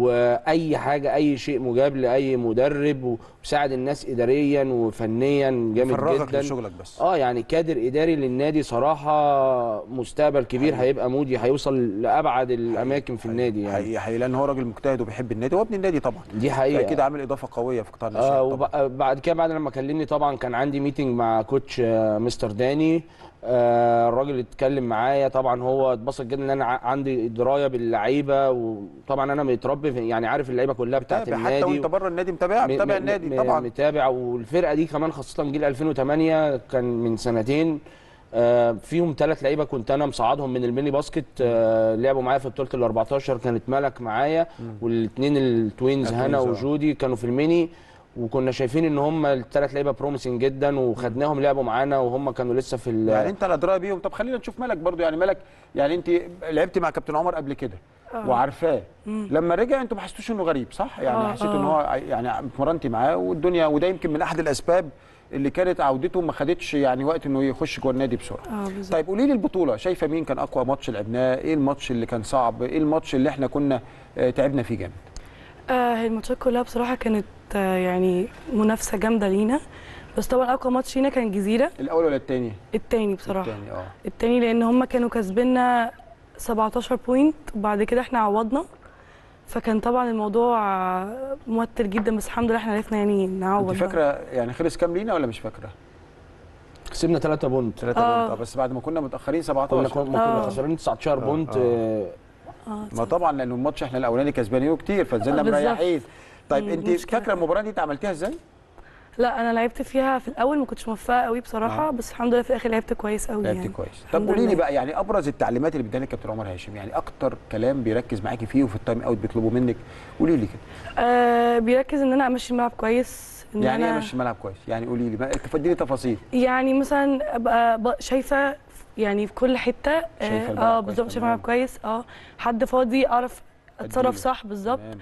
واي حاجه اي شيء مجاب لاي مدرب وساعد الناس اداريا وفنيا جامد فرغك جدا لشغلك بس اه يعني كادر اداري للنادي صراحه مستقبل كبير هيبقى مودي هيوصل لابعد الاماكن في النادي يعني حقيقي حقيقي لان هو راجل مجتهد وبيحب النادي هو ابن النادي طبعا دي حقيقه اكيد عامل اضافه قويه في قطاع اه الناشئين طبعا وبعد كده بعد لما كلمني طبعا كان عندي ميتنج مع كوتش آه، مستر داني آه، الراجل اتكلم معايا طبعا هو اتبسط جدا ان انا ع- عندي درايه باللعيبه وطبعا انا متربي في- يعني عارف اللعيبه كلها بتاعت متابع النادي حتى وانت بره النادي متابع م- متابع م- النادي م- طبعا متابع والفرقه دي كمان خاصه جيل 2008 كان من سنتين آه، فيهم ثلاث لعيبه كنت انا مصعدهم من الميني باسكت آه، لعبوا معايا في بطوله ال 14 كانت ملك معايا والاثنين التوينز هنا التوينز، آه. وجودي كانوا في الميني وكنا شايفين ان هم الثلاث لعيبه بروميسنج جدا وخدناهم لعبوا معانا وهم كانوا لسه في ال- يعني انت على درايه بيهم طب خلينا نشوف ملك برضو يعني ملك يعني انت لعبت مع كابتن عمر قبل كده وعارفاه لما رجع انتوا ما حسيتوش انه غريب صح يعني آه، حسيتوا ان هو يعني اتمرنتي معاه والدنيا وده يمكن من احد الاسباب اللي كانت عودته ما خدتش يعني وقت انه يخش جوه النادي بسرعه اه بالظبط طيب قولي لي البطوله شايفه مين كان اقوى ماتش لعبناه ايه الماتش اللي كان صعب ايه الماتش اللي احنا كنا آه، تعبنا فيه جامد آه هي الماتشات كلها بصراحه كانت آه يعني منافسه جامده لينا بس طبعا اقوى ماتش لينا كان الجزيره الاول ولا الثاني التاني بصراحه الثاني اه التاني لان هم كانوا كاسبيننا 17 بوينت وبعد كده احنا عوضنا فكان طبعا الموضوع آه، موتر جدا بس الحمد لله احنا عرفنا يعني نعوض انت بقى. فاكره يعني خلص كام لينا ولا مش فاكره كسبنا 3 بونت 3 آه. بونت آه، بس بعد ما كنا متاخرين كنا 17 كنا كنا آه. خسرانين 19 بونت آه. آه، اه ما طبعا لانه الماتش احنا الاولاني كسبانينه كتير فنزلنا آه، بالظبط. مريحين طيب مم، انت مشكلة. فاكره المباراه دي انت عملتيها ازاي؟ لا انا لعبت فيها في الاول ما كنتش موفقه قوي بصراحه آه. بس الحمد لله في الاخر لعبت كويس قوي لعبت يعني كويس طب الحمد قولي لي لله. بقى يعني ابرز التعليمات اللي بيديها لك كابتن عمر هاشم يعني اكتر كلام بيركز معاكي فيه وفي التايم اوت بيطلبه منك قولي لي كده آه بيركز ان انا امشي الملعب كويس ان يعني ايه انا مش ملعب كويس يعني قولي لي ما اديني تفاصيل يعني مثلا ابقى ب- شايفه يعني في كل حته شايفة اه, الملعب آه كويس، بالظبط شايفه تمام. الملعب كويس اه حد فاضي اعرف اتصرف أديله. صح بالظبط تمام.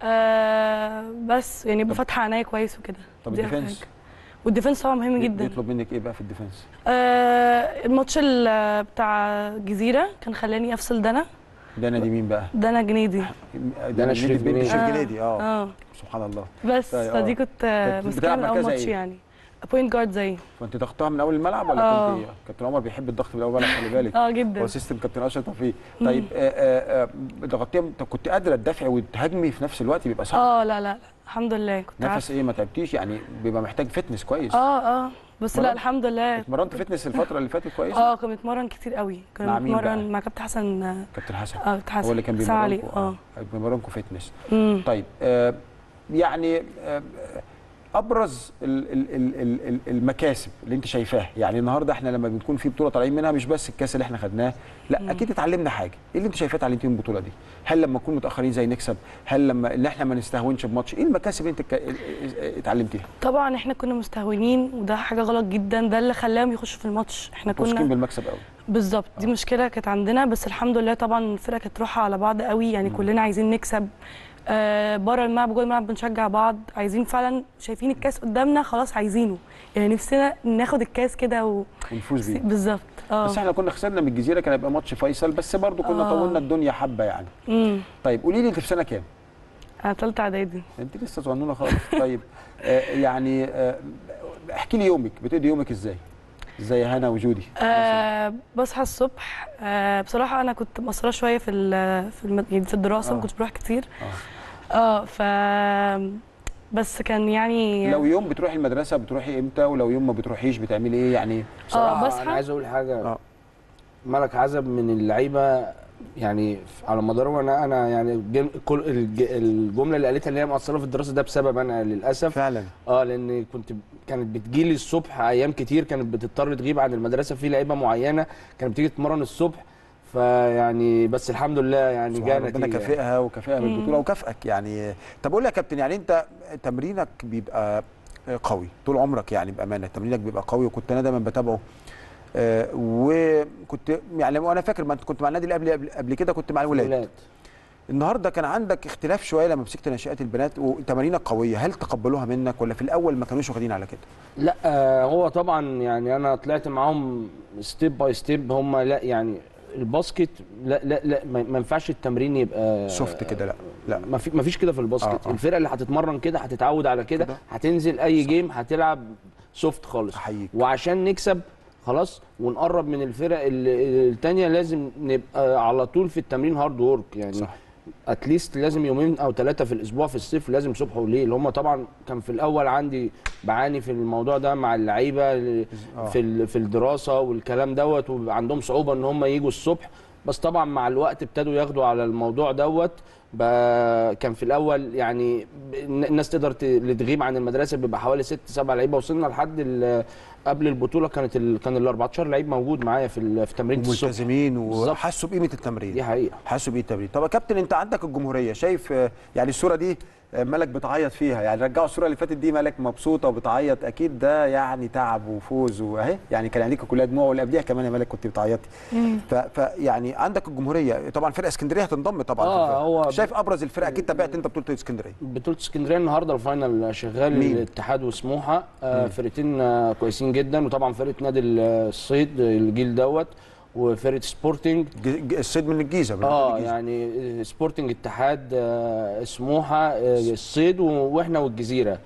آه بس يعني ابقى فاتحه عينيا كويس وكده طب دي أهم الديفنس حاجة. والديفنس طبعا مهم جدا بيطلب منك ايه بقى في الديفنس؟ آه الماتش ال- بتاع الجزيره كان خلاني افصل دنا دانا دي مين بقى؟ دنا جنيدي دانا شريف بنت جنيدي. شريف آه. جنيدي اه اه سبحان الله بس طيب، آه. فدي كنت آه، كنت ماسكاها بتلعب من اول مركزها ماتش إيه؟ يعني بوينت جارد زي فانت ضغطتها من اول الملعب ولا آه. كنت ايه؟ كابتن عمر بيحب الضغط من اول الملعب خلي بالك اه هو جدا سيستم كابتن اشرف توفيق طيب آه، آه، آه، ضغطتيها طب كنت قادره تدافعي وتهاجمي في نفس الوقت بيبقى صعب اه لا لا لا الحمد لله كنت نفس عارفه ايه ما تعبتيش يعني بيبقى محتاج فتنس كويس اه اه بس لا اتمرنت؟ الحمد لله اتمرنت فتنس الفتره اللي فاتت كويس اه كنا بنتمرن كتير قوي مع كنا مين بقى؟ بنتمرن مع كابتن حسن اه كابتن حسن كابتن حسن هو اللي كان حسن علي بيمرنكم اه بيمرنكم فتنس امم طيب آه يعني آه ابرز ال- ال- ال- ال- ال- المكاسب اللي انت شايفاها يعني النهارده احنا لما بنكون في بطوله طالعين منها مش بس الكاس اللي احنا خدناه لا اكيد اتعلمنا حاجه ايه اللي انت شايفاه اتعلمتيه من البطوله دي هل لما نكون متاخرين زي نكسب هل لما ان احنا ما نستهونش بماتش ايه المكاسب اللي انت ك- اتعلمتيها طبعا احنا كنا مستهونين وده حاجه غلط جدا ده اللي خلاهم يخشوا في الماتش احنا واثقين كنا بالمكسب قوي بالظبط دي مشكله كانت عندنا بس الحمد لله طبعا الفرقه كانت روحها على بعض قوي يعني كلنا عايزين نكسب آه بره الملعب جوه الملعب بنشجع بعض عايزين فعلا شايفين الكاس قدامنا خلاص عايزينه يعني نفسنا ناخد الكاس كده و... ونفوز بيه بالظبط اه بس احنا كنا خسرنا من الجزيره كان هيبقى ماتش فيصل بس برضو كنا آه. طولنا الدنيا حبه يعني امم طيب قولي لي انت في سنه كام انا ثالثه اعدادي انت لسه صغنونه خالص طيب آه يعني آه احكي لي يومك بتقضي يومك ازاي زي هنا وجودي أه بصحى الصبح أه بصراحة أنا كنت مقصرة شوية في ال- في الم- يعني في الدراسة آه. ما كنتش بروح كتير آه. اه ف بس كان يعني لو يوم بتروحي المدرسه بتروحي امتى ولو يوم ما بتروحيش بتعملي ايه يعني بصراحه بصحى. انا عايز اقول حاجه آه. ملك عزب من اللعيبه يعني على مدار انا انا يعني الجم- كل الج- الجمله اللي قالتها اللي هي مقصره في الدراسه ده بسبب انا للاسف فعلا اه لان كنت كانت بتجيلي الصبح ايام كتير كانت بتضطر تغيب عن المدرسه في لعيبه معينه كانت بتيجي تتمرن الصبح فيعني بس الحمد لله يعني سبحان جاء ربنا نتيجه كافئها وكافئها مم. بالبطوله وكافئك يعني طب قول لي يا كابتن يعني انت تمرينك بيبقى قوي طول عمرك يعني بامانه تمرينك بيبقى قوي وكنت انا دايما بتابعه آه وكنت يعني وانا فاكر ما انت كنت مع النادي اللي قبل قبل, قبل كده كنت مع الولاد ولاد. النهارده كان عندك اختلاف شويه لما مسكت ناشئات البنات وتمارينك قويه هل تقبلوها منك ولا في الاول ما كانوش واخدين على كده لا آه، هو طبعا يعني انا طلعت معاهم ستيب باي ستيب هم لا يعني الباسكت لا لا لا ما ما ينفعش التمرين يبقى سوفت كده لا لا ما في ما فيش كده في الباسكت آه، آه. الفرقه اللي هتتمرن كده هتتعود على كده كده. هتنزل اي جيم هتلعب سوفت خالص أحييك. وعشان نكسب خلاص ونقرب من الفرق ال- التانية لازم نبقى على طول في التمرين هارد وورك يعني صح. اتليست لازم يومين او ثلاثه في الاسبوع في الصيف لازم صبح وليل هم طبعا كان في الاول عندي بعاني في الموضوع ده مع اللعيبه آه. في ال- في الدراسه والكلام دوت وبيبقى عندهم صعوبه ان هم يجوا الصبح بس طبعا مع الوقت ابتدوا ياخدوا على الموضوع دوت بقى كان في الاول يعني ب- الناس تقدر ت- اللي تغيب عن المدرسه بيبقى حوالي ست سبع لعيبه وصلنا لحد ال- قبل البطوله كانت ال... كان ال 14 لعيب موجود معايا في ال... في تمرين الصبح ملتزمين بالظبط. وحسوا بقيمه التمرين دي حقيقه حاسوا بيه التمرين طب يا كابتن انت عندك الجمهوريه شايف آه، يعني الصوره دي آه، ملك بتعيط فيها يعني رجعوا الصوره اللي فاتت دي ملك مبسوطه وبتعيط اكيد ده يعني تعب وفوز واهي يعني كان عليك كلها دموع واللي قبليها كمان يا ملك كنت بتعيطي ف- فيعني عندك الجمهوريه طبعا فرقه اسكندريه هتنضم طبعا في آه، الفرقة. هو- شايف ابرز الفرق اكيد تابعت انت بطوله اسكندريه بطوله اسكندريه النهارده الفاينل شغال مين؟ الاتحاد وسموحه آه فرقتين آه كويسين جدا وطبعا فرقه نادي الصيد الجيل دوت وفرقه سبورتنج ج- ج- الصيد من الجيزه من اه الجيزة. يعني سبورتنج اتحاد آه سموحه آه الصيد و- واحنا والجزيره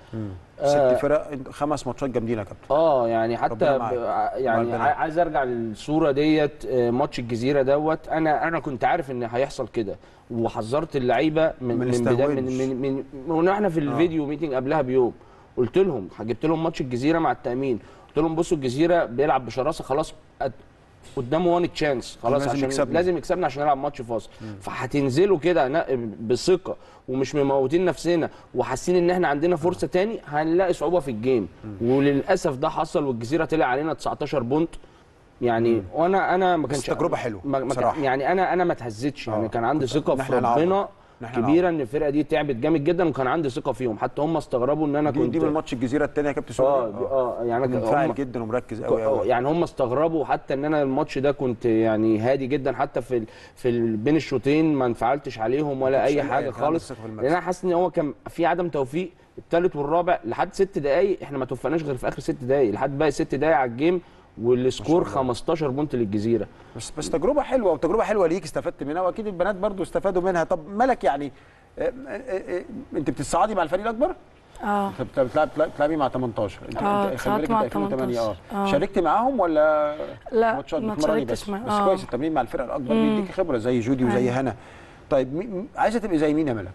ست فرق خمس ماتشات جامدين يا كابتن اه يعني حتى ربنا ب- معاك. مع يعني البنات. عاي- عايز ارجع للصوره ديت آه، ماتش الجزيره دوت انا انا كنت عارف ان هيحصل كده وحذرت اللعيبه من ما من بدايه من نستهونش. من من, من واحنا في الفيديو ميتنج قبلها بيوم قلت لهم جبت لهم ماتش الجزيره مع التامين قلت لهم بصوا الجزيره بيلعب بشراسه خلاص قد- قدامه وان تشانس خلاص لازم عشان يكسبنا. لازم يكسبنا عشان نلعب ماتش فاصل فهتنزلوا كده نا- بثقه ومش مموتين نفسنا وحاسين ان احنا عندنا فرصه تاني هنلاقي صعوبه في الجيم وللاسف ده حصل والجزيره طلع علينا 19 بونت يعني وانا انا ما بس كانش تجربة حلوة ما ما كان بصراحة. يعني انا انا ما اتهزتش يعني آه. كان عندي كنت- ثقه إن في إحنا نعوض. ربنا إن إحنا كبيره ان الفرقه دي تعبت جامد جدا وكان عندي ثقه فيهم حتى هم استغربوا ان انا دي, كنت دي من ماتش الجزيره الثانيه يا كابتن اه سوري دي- اه يعني أنا- منفعل هم- جدا ومركز قوي آه، قوي يعني هم استغربوا حتى ان انا الماتش ده كنت يعني هادي جدا حتى في ال- في ال- بين الشوطين ما انفعلتش عليهم ولا كنتش اي قلقان، حاجه كان خالص عندك ثقة في المكسب. لان انا حاسس ان هو كان في عدم توفيق الثالث والرابع لحد ست دقائق احنا ما توفقناش غير في اخر ست دقائق لحد باقي ست دقائق على الجيم والسكور 15 بونت للجزيره بس بس تجربه حلوه وتجربه حلوه ليك استفدت منها واكيد البنات برضو استفادوا منها طب ملك يعني آه، آه، آه، انت بتصعدي مع الفريق الاكبر؟ اه انت بتلعب- بتلعب بتلعبي مع 18 انت آه، انت خلي صعدت بالك مع انت 2008 اه 18. آه. شاركتي معاهم ولا لا ماتشات ما بتمرني اتشاركتش بس معاه بس آه. كويس التمرين مع الفرق الاكبر مم. بيديك خبره زي جودي وزي أيوة. هنا طيب مي- مي- عايزه تبقي زي مين يا ملك؟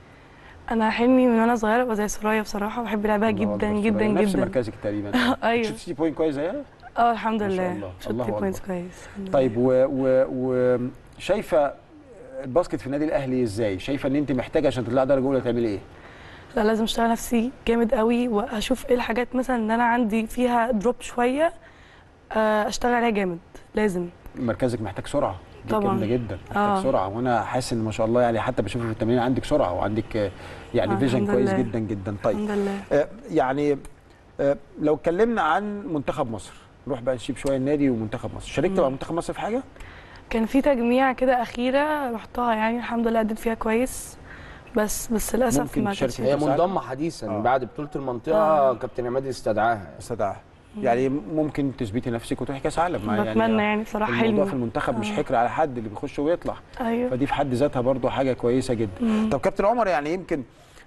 انا حلمي من وانا صغيره ابقى زي سرايا بصراحه بحب لعبها الله جدا أكبر، جدا سوريا. نفس جدا مركزك تقريبا أيوة. شفتي بوينت كويس زيها؟ اه الحمد ما شاء لله الله. شوت الله بوينتس أكبر. كويس الحمد لله. طيب و و و شايفه الباسكت في النادي الاهلي ازاي؟ شايفه ان انت محتاجه عشان تطلعي درجه اولى تعملي ايه؟ لا لازم اشتغل نفسي جامد قوي واشوف ايه الحاجات مثلا ان انا عندي فيها دروب شويه آه، اشتغل عليها جامد لازم مركزك محتاج سرعه دي طبعاً. جامده جدا محتاج آه. سرعه وانا حاسس ان ما شاء الله يعني حتى بشوف في التمرين عندك سرعه وعندك آه، يعني آه، فيجن الحمد كويس لله. جدا جدا طيب الحمد لله آه، يعني آه، لو اتكلمنا عن منتخب مصر نروح بقى نسيب شويه النادي ومنتخب مصر شاركت مم. مع منتخب مصر في حاجه كان في تجميع كده اخيره رحتها يعني الحمد لله اديت فيها كويس بس بس للاسف ممكن ما تشارك كانتش في هي كأس العالم؟ منضمه حديثا آه. بعد بطوله المنطقه آه. كابتن عماد استدعاها استدعاها يعني ممكن تثبتي نفسك وتروحي كاس عالم ما بتمنى يعني بصراحه الموضوع في حلمي المنتخب مش آه. حكر على حد اللي بيخش ويطلع ايوه فدي في حد ذاتها برضو حاجه كويسه جدا مم. طب كابتن عمر يعني يمكن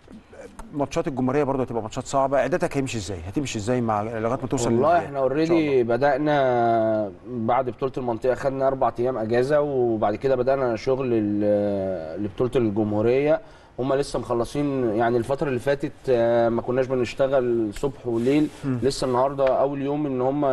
ماتشات الجمهوريه برضو هتبقى ماتشات صعبه اعدادك هيمشي ازاي هتمشي ازاي مع لغايه ما توصل والله للنهائي؟ احنا إن شاء اوريدي بدانا بعد بطوله المنطقه خدنا اربع ايام اجازه وبعد كده بدانا شغل ال- لبطوله الجمهوريه هم لسه مخلصين يعني الفتره اللي فاتت آه، ما كناش بنشتغل صبح وليل لسه النهارده اول يوم ان هم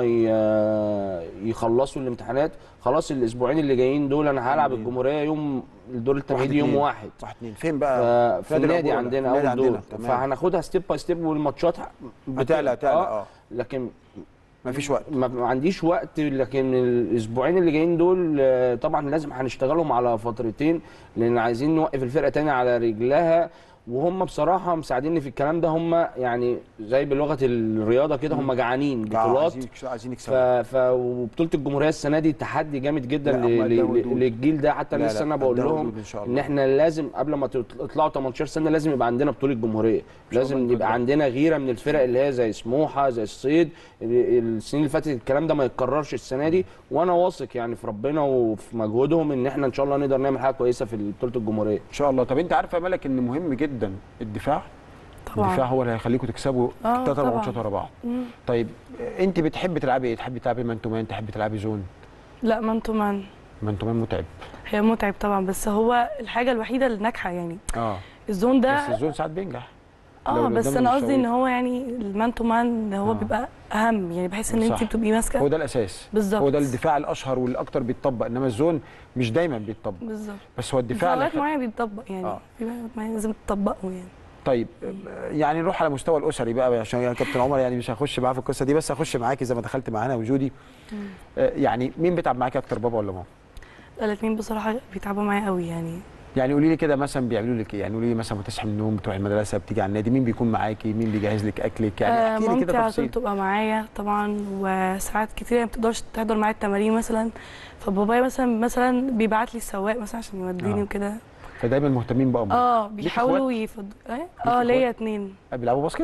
ي- يخلصوا الامتحانات خلاص الاسبوعين اللي جايين دول انا هلعب جميل. الجمهوريه يوم الدور واحد التمهيدي يوم اتنين. واحد واحد اتنين فين بقى ف- في نادي النادي العبور ولا؟ عندنا في النادي اول دور عندنا، تمام. فهناخدها ستيب باي ستيب والماتشات بت- هتعلى هتعلى اه لكن مفيش وقت ما ما عنديش وقت لكن الاسبوعين اللي جايين دول آه، طبعا لازم هنشتغلهم على فترتين لان عايزين نوقف الفرقه تاني على رجلها وهم بصراحه مساعديني في الكلام ده هم يعني زي بلغه الرياضه كده هم جعانين بطولات عايزين عايزين ف... يكسبوا ف... وبطوله الجمهوريه السنه دي تحدي جامد جدا لا، ل... هم قدها ل... ودود. للجيل ده حتى لا، لسه لا، انا بقول قدها لهم ودود إن شاء ان الله. احنا لازم قبل ما تطلعوا 18 سنه لازم يبقى عندنا بطوله جمهوريه الله لازم نقدر. يبقى عندنا غيره من الفرق اللي هي زي سموحه زي الصيد ال- السنين اللي فاتت الكلام ده ما يتكررش السنه دي وانا واثق يعني في ربنا وفي مجهودهم ان احنا ان شاء الله نقدر نعمل حاجه كويسه في بطوله الجمهوريه ان شاء الله طب انت عارفه يا ملك ان مهم جدا الدفاع طبعا الدفاع هو اللي هيخليكم تكسبوا آه، ثلاث اربع طبعاً. ماتشات ورا بعض مم. طيب انت بتحبي تلعبي ايه تحبي تلعبي مان تو مان تحبي تلعبي زون لا مان تو مان مان تو مان متعب هي متعب طبعا بس هو الحاجه الوحيده اللي ناجحه يعني اه الزون بس ده الزون ساعات بينجح لو اه اللي بس قدامنا انا مش قصدي ان سوي. هو يعني المان تو مان هو آه. بيبقى اهم يعني بحس ان صح. انت بتبقي ماسكه هو ده الاساس بالظبط هو ده الدفاع الاشهر والاكتر بيتطبق انما الزون مش دايما بيتطبق بالظبط بس هو في الدفاع اللي اوقات خ- معينه بيتطبق يعني آه. في اوقات معينه لازم تطبقه يعني طيب يعني نروح على مستوى الاسري بقى عشان يا كابتن عمر يعني مش هخش معاه في القصه دي بس هخش معاكي زي ما دخلت معانا وجودي آه، يعني مين بيتعب معاكي اكتر بابا ولا ماما؟ الاثنين بصراحه بيتعبوا معايا قوي يعني يعني قولي لي كده مثلا بيعملوا لك ايه؟ يعني قولي لي مثلا بتصحي من النوم بتروحي المدرسه بتيجي على النادي مين بيكون معاكي؟ مين بيجهز لك اكلك؟ يعني آه، احكي لي مامتي كده على طول تفاصيل تبقى معايا طبعا وساعات كتير ما بتقدرش تحضر معايا التمارين مثلا فبابايا مثلا مثلا بيبعت لي السواق مثلا عشان يوديني آه. وكده فدايما مهتمين بامك اه إخوات؟ بيحاولوا يفضلوا اه اه إخوات؟ ليا اتنين بيلعبوا باسكت؟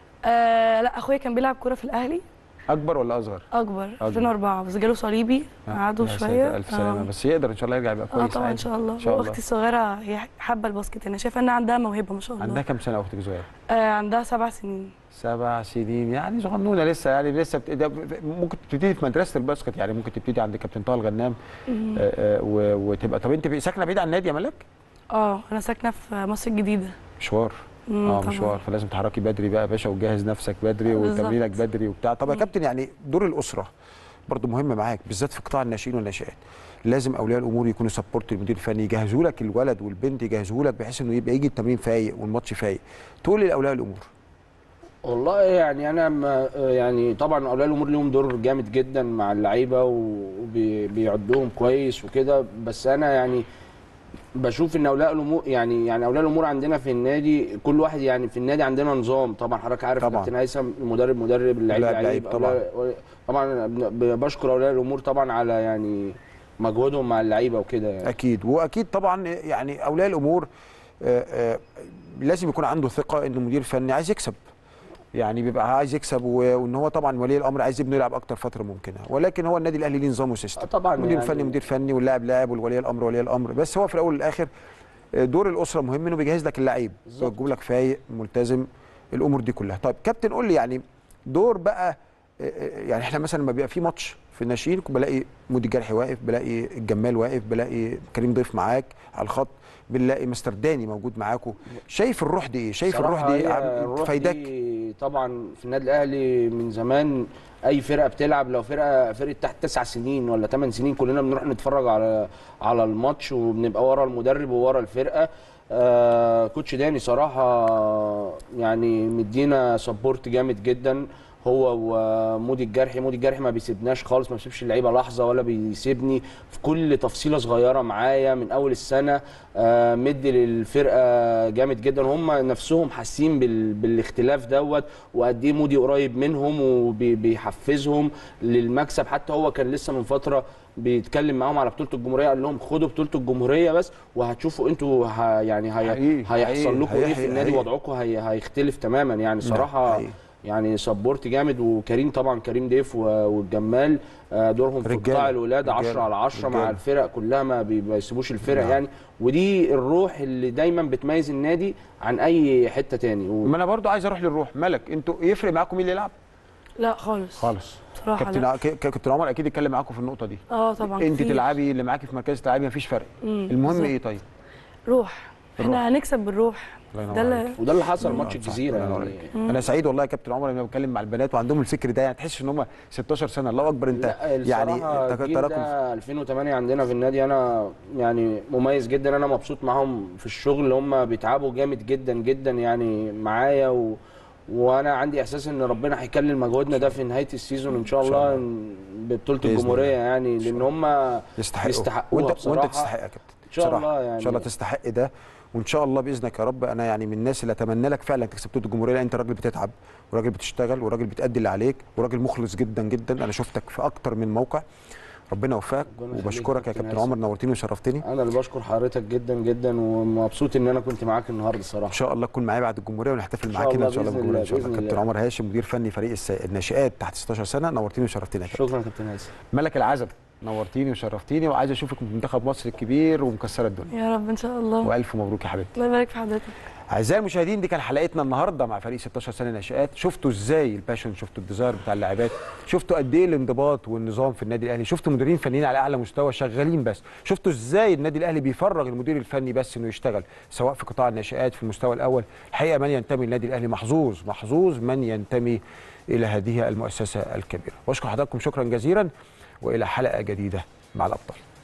آه لا اخويا كان بيلعب كوره في الاهلي اكبر ولا اصغر؟ اكبر أكبر. 2004 بس جاله صليبي آه، قعدوا يا شويه ساتر، الف سلامه آه. بس يقدر ان شاء الله يرجع يبقى كويس اه طبعا ان عادي. شاء الله إن شاء الله. واختي الصغيره هي حابه الباسكت انا شايفه انها عندها موهبه ما شاء الله عندها كام سنه اختك صغيره؟ آه عندها سبع سنين سبع سنين يعني صغنونه لسه يعني لسه بت... ده ممكن تبتدي في مدرسه الباسكت يعني ممكن تبتدي عند كابتن طه الغنام آه، آه، و- وتبقى طب انت ساكنه بعيد عن النادي يا ملك؟ اه انا ساكنه في مصر الجديده مشوار مم، اه طبعاً. مشوار فلازم تحركي بدري بقى يا باشا وتجهز نفسك بدري بالظبط. وتمرينك بدري وبتاع طب يا مم. كابتن يعني دور الاسره برضه مهم معاك بالذات في قطاع الناشئين والناشئات لازم اولياء الامور يكونوا سبورت المدير الفني يجهزوا لك الولد والبنت يجهزوا لك بحيث انه يبقى يجي التمرين فايق والماتش فايق تقول لاولياء الامور والله يعني انا ما يعني طبعا اولياء الامور ليهم دور جامد جدا مع اللعيبه وبيعدوهم كويس وكده بس انا يعني بشوف ان اولياء الامور يعني يعني اولياء الامور عندنا في النادي كل واحد يعني في النادي عندنا نظام طبعا حضرتك عارف طبعاً. كابتن هيثم المدرب مدرب اللعيب اللاعب لعيب لعيب طبعاً. أولياء- طبعا ب- بشكر اولياء الامور طبعا على يعني مجهودهم مع اللعيبه وكده يعني اكيد واكيد طبعا يعني اولياء الامور آه، آه، لازم يكون عنده ثقه ان المدير الفني عايز يكسب يعني بيبقى عايز يكسب و- وان هو طبعا ولي الامر عايز ابنه يلعب اكتر فتره ممكنه ولكن هو النادي الاهلي ليه نظام وسيستم آه طبعا المدير الفني مدير فني واللاعب لاعب والولي الامر ولي الامر بس هو في الاول والاخر آه، دور الاسره مهم انه بيجهز لك اللعيب بالظبط. بيجيب لك فايق ملتزم الامور دي كلها طيب كابتن قول لي يعني دور بقى آه، آه، يعني احنا مثلا لما بيبقى في ماتش في الناشئين بلاقي مودي الجرحي واقف بلاقي الجمال واقف بلاقي كريم ضيف معاك على الخط بنلاقي مستر داني موجود معاكم شايف الروح دي ايه شايف الروح صراحة دي هي عم- الروح فايداك دي طبعا في النادي الاهلي من زمان اي فرقه بتلعب لو فرقه فرقه تحت تسع سنين ولا ثمان سنين كلنا بنروح نتفرج على على الماتش وبنبقى ورا المدرب وورا الفرقه آه كوتش داني صراحه يعني مدينا سبورت جامد جدا هو ومودي الجرحي مودي الجرحي ما بيسيبناش خالص ما بيسيبش اللعيبه لحظه ولا بيسيبني في كل تفصيله صغيره معايا من اول السنه آه مدي للفرقه جامد جدا هم نفسهم حاسين بال... بالاختلاف دوت وقد ايه مودي قريب منهم وبيحفزهم للمكسب حتى هو كان لسه من فتره بيتكلم معاهم على بطوله الجمهوريه قال لهم خدوا بطوله الجمهوريه بس وهتشوفوا انتوا ه... يعني هي... حقيقي، هيحصل حقيقي، لكم ايه في حقيقي، النادي حقيقي. وضعكم هي... هيختلف تماما يعني صراحه حقيقي. يعني سبورت جامد وكريم طبعا كريم ضيف و- والجمال آه، دورهم في رجالة، قطاع الولاده رجالة، 10 على 10 مع رجالة. الفرق كلها ما بي- ما بيسيبوش الفرق نعم. يعني ودي الروح اللي دايما بتميز النادي عن اي حته تاني و... ما انا برضو عايز اروح للروح ملك انتوا يفرق معاكم مين اللي يلعب لا خالص خالص بصراحه كابتن لا ع- ك- كابتن عمر اكيد اتكلم معاكم في النقطه دي اه طبعا انت كتير. تلعبي اللي معاكي في مركز تلعبي مفيش فرق مم، المهم بالظبط. ايه طيب روح الروح. احنا هنكسب بالروح الله ينور ده اللي عليك. وده اللي حصل الله ماتش ينور الجزيره الله ينور يعني عليك. انا سعيد والله يا كابتن عمر لما بتكلم مع البنات وعندهم الفكر ده يعني تحس ان هم 16 سنه الله اكبر انت لا يعني الصراحة تك- الجيل تراكم ده 2008 عندنا في النادي انا يعني مميز جدا انا مبسوط معاهم في الشغل هم بيتعبوا جامد جدا جدا يعني معايا و... وانا عندي احساس ان ربنا هيكلل مجهودنا ده في نهايه السيزون ان شاء إن شاء الله إن- ببطوله بإذن الجمهوريه الله. يعني لان هم يستحقوا يستحقوها وانت بصراحة. وانت تستحق يا كابتن ان شاء بصراحة. الله يعني ان شاء الله تستحق ده وان شاء الله باذنك يا رب انا يعني من الناس اللي اتمنى لك فعلا تكسب بطوله الجمهوريه لان انت راجل بتتعب وراجل بتشتغل وراجل بتأدي اللي عليك وراجل مخلص جدا جدا انا شفتك في اكتر من موقع ربنا يوفقك ربنا يخليك وبشكرك يا كابتن كابتن هيثم. عمر نورتني وشرفتني انا اللي بشكر حضرتك جدا جدا ومبسوط ان انا كنت معاك النهارده ان الصراحه شاء الله تكون معايا بعد الجمهوريه ونحتفل إن معاك شاء هنا ان الله شاء الله بإذن بالجمهوريه ان شاء الله، الله بإذن كابتن الله. عمر هاشم مدير فني فريق الس- الناشئات تحت 16 سنه نورتني وشرفتني يا كابتن شكرا يا كابتن هيثم ملك العزب نورتيني وشرفتيني وعايز اشوفك في منتخب مصر الكبير ومكسره الدنيا يا رب ان شاء الله والف مبروك يا حبيبتي الله يبارك في حضرتك اعزائي المشاهدين دي كان حلقتنا النهارده مع فريق 16 سنه ناشئات شفتوا ازاي الباشن شفتوا الديزاير بتاع اللاعبات شفتوا قد ايه الانضباط والنظام في النادي الاهلي شفتوا مديرين فنيين على اعلى مستوى شغالين بس شفتوا ازاي النادي الاهلي بيفرغ المدير الفني بس انه يشتغل سواء في قطاع الناشئات في المستوى الاول الحقيقه من ينتمي للنادي الاهلي محظوظ محظوظ من ينتمي الى هذه المؤسسه الكبيره واشكر حضراتكم شكرا جزيلا والى حلقه جديده مع الابطال